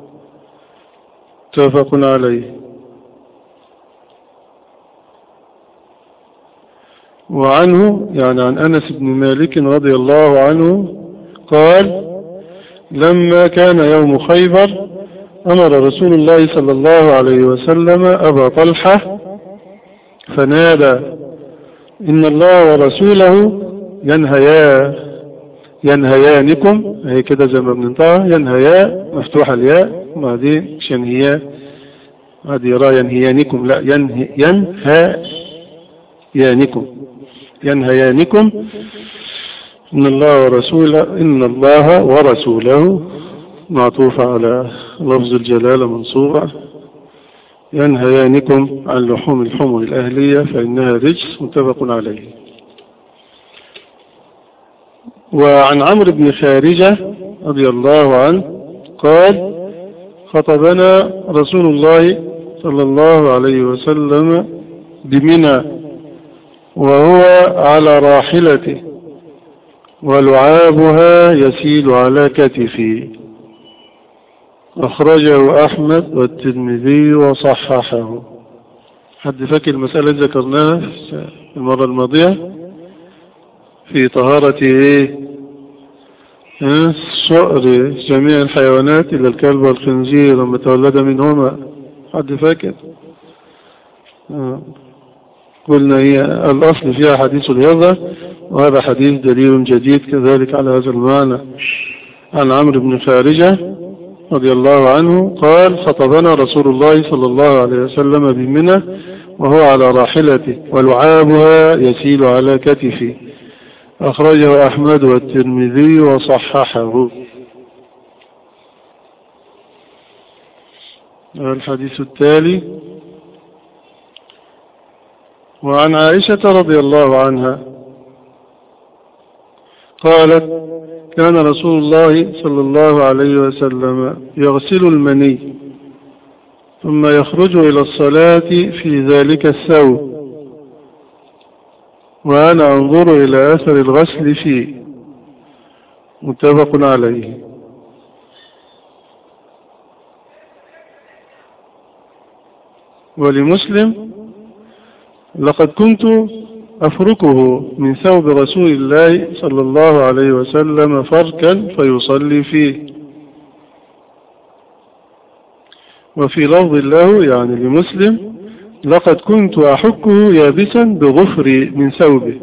متفق عليه وعنه يعني عن أنس بن مالك رضي الله عنه قال لما كان يوم خيبر أمر رسول الله صلى الله عليه وسلم أبا طلحة فنادى إن الله ورسوله ينهيا ينهيانكم هي كده زي ما بننطقها ينهيا مفتوحة الياء ما دي مش ينهيا هذه يرى ينهيانكم لا ينهي ينهيانكم ينهيانكم إن الله ورسوله إن الله ورسوله معطوفة على لفظ الجلالة منصوبة ينهيانكم عن لحوم الحمر الأهلية فإنها رجس متفق عليه وعن عمرو بن خارجة رضي الله عنه قال خطبنا رسول الله صلى الله عليه وسلم بمنى وهو على راحلته ولعابها يسيل على كتفي أخرجه أحمد والترمذي وصححه حد فاكر المسألة اللي ذكرناها في المرة الماضية في طهارة ايه ها؟ صقر جميع الحيوانات إلا الكلب والخنزير وما تولد منهما حد فاكر آه. قلنا هي الأصل فيها حديث اليظة وهذا حديث دليل جديد كذلك على هذا المعنى عن عمرو بن خارجة رضي الله عنه قال خطبنا رسول الله صلى الله عليه وسلم بمنى وهو على راحلته ولعابها يسيل على كتفه أخرجه أحمد والترمذي وصححه الحديث التالي وعن عائشة رضي الله عنها قالت كان رسول الله صلى الله عليه وسلم يغسل المني ثم يخرج إلى الصلاة في ذلك الثوب وأنا أنظر إلى أثر الغسل فيه متفق عليه ولمسلم لقد كنت أفركه من ثوب رسول الله صلى الله عليه وسلم فركا فيصلي فيه وفي لفظ له يعني لمسلم لقد كنت أحكه يابسا بغفري من ثوبه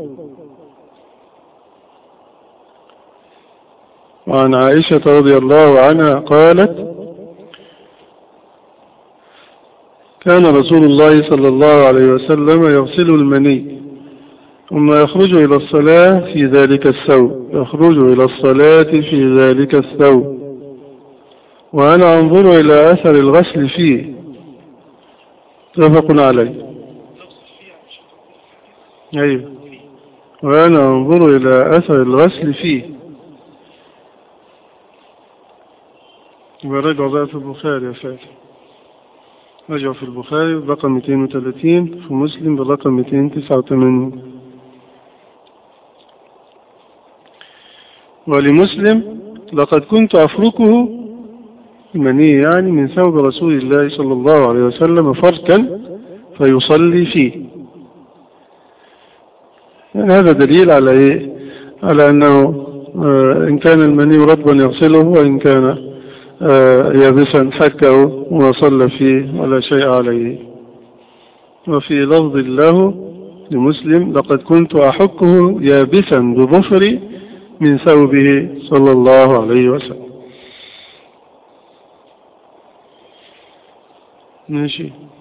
وعن عائشة رضي الله عنها قالت كان رسول الله صلى الله عليه وسلم يغسل المني ثم يخرج إلى الصلاة في ذلك الثوب يخرج إلى الصلاة في ذلك الثوب وأنا أنظر إلى أثر الغسل فيه متفق عليه أيوه وأنا أنظر إلى أثر الغسل فيه ورجع بقى في البخاري يا فاتح رجع في البخاري برقم 230 في مسلم برقم 289 ولمسلم لقد كنت أفركه المني يعني من ثوب رسول الله صلى الله عليه وسلم فركا فيصلي فيه يعني هذا دليل على إيه؟ على أنه آه إن كان المني رطبا يغسله وإن كان آه يابسا حكه وصلى فيه ولا شيء عليه وفي لفظ له لمسلم لقد كنت أحكه يابسا بظفري من ثوبه صلى الله عليه وسلم ماشي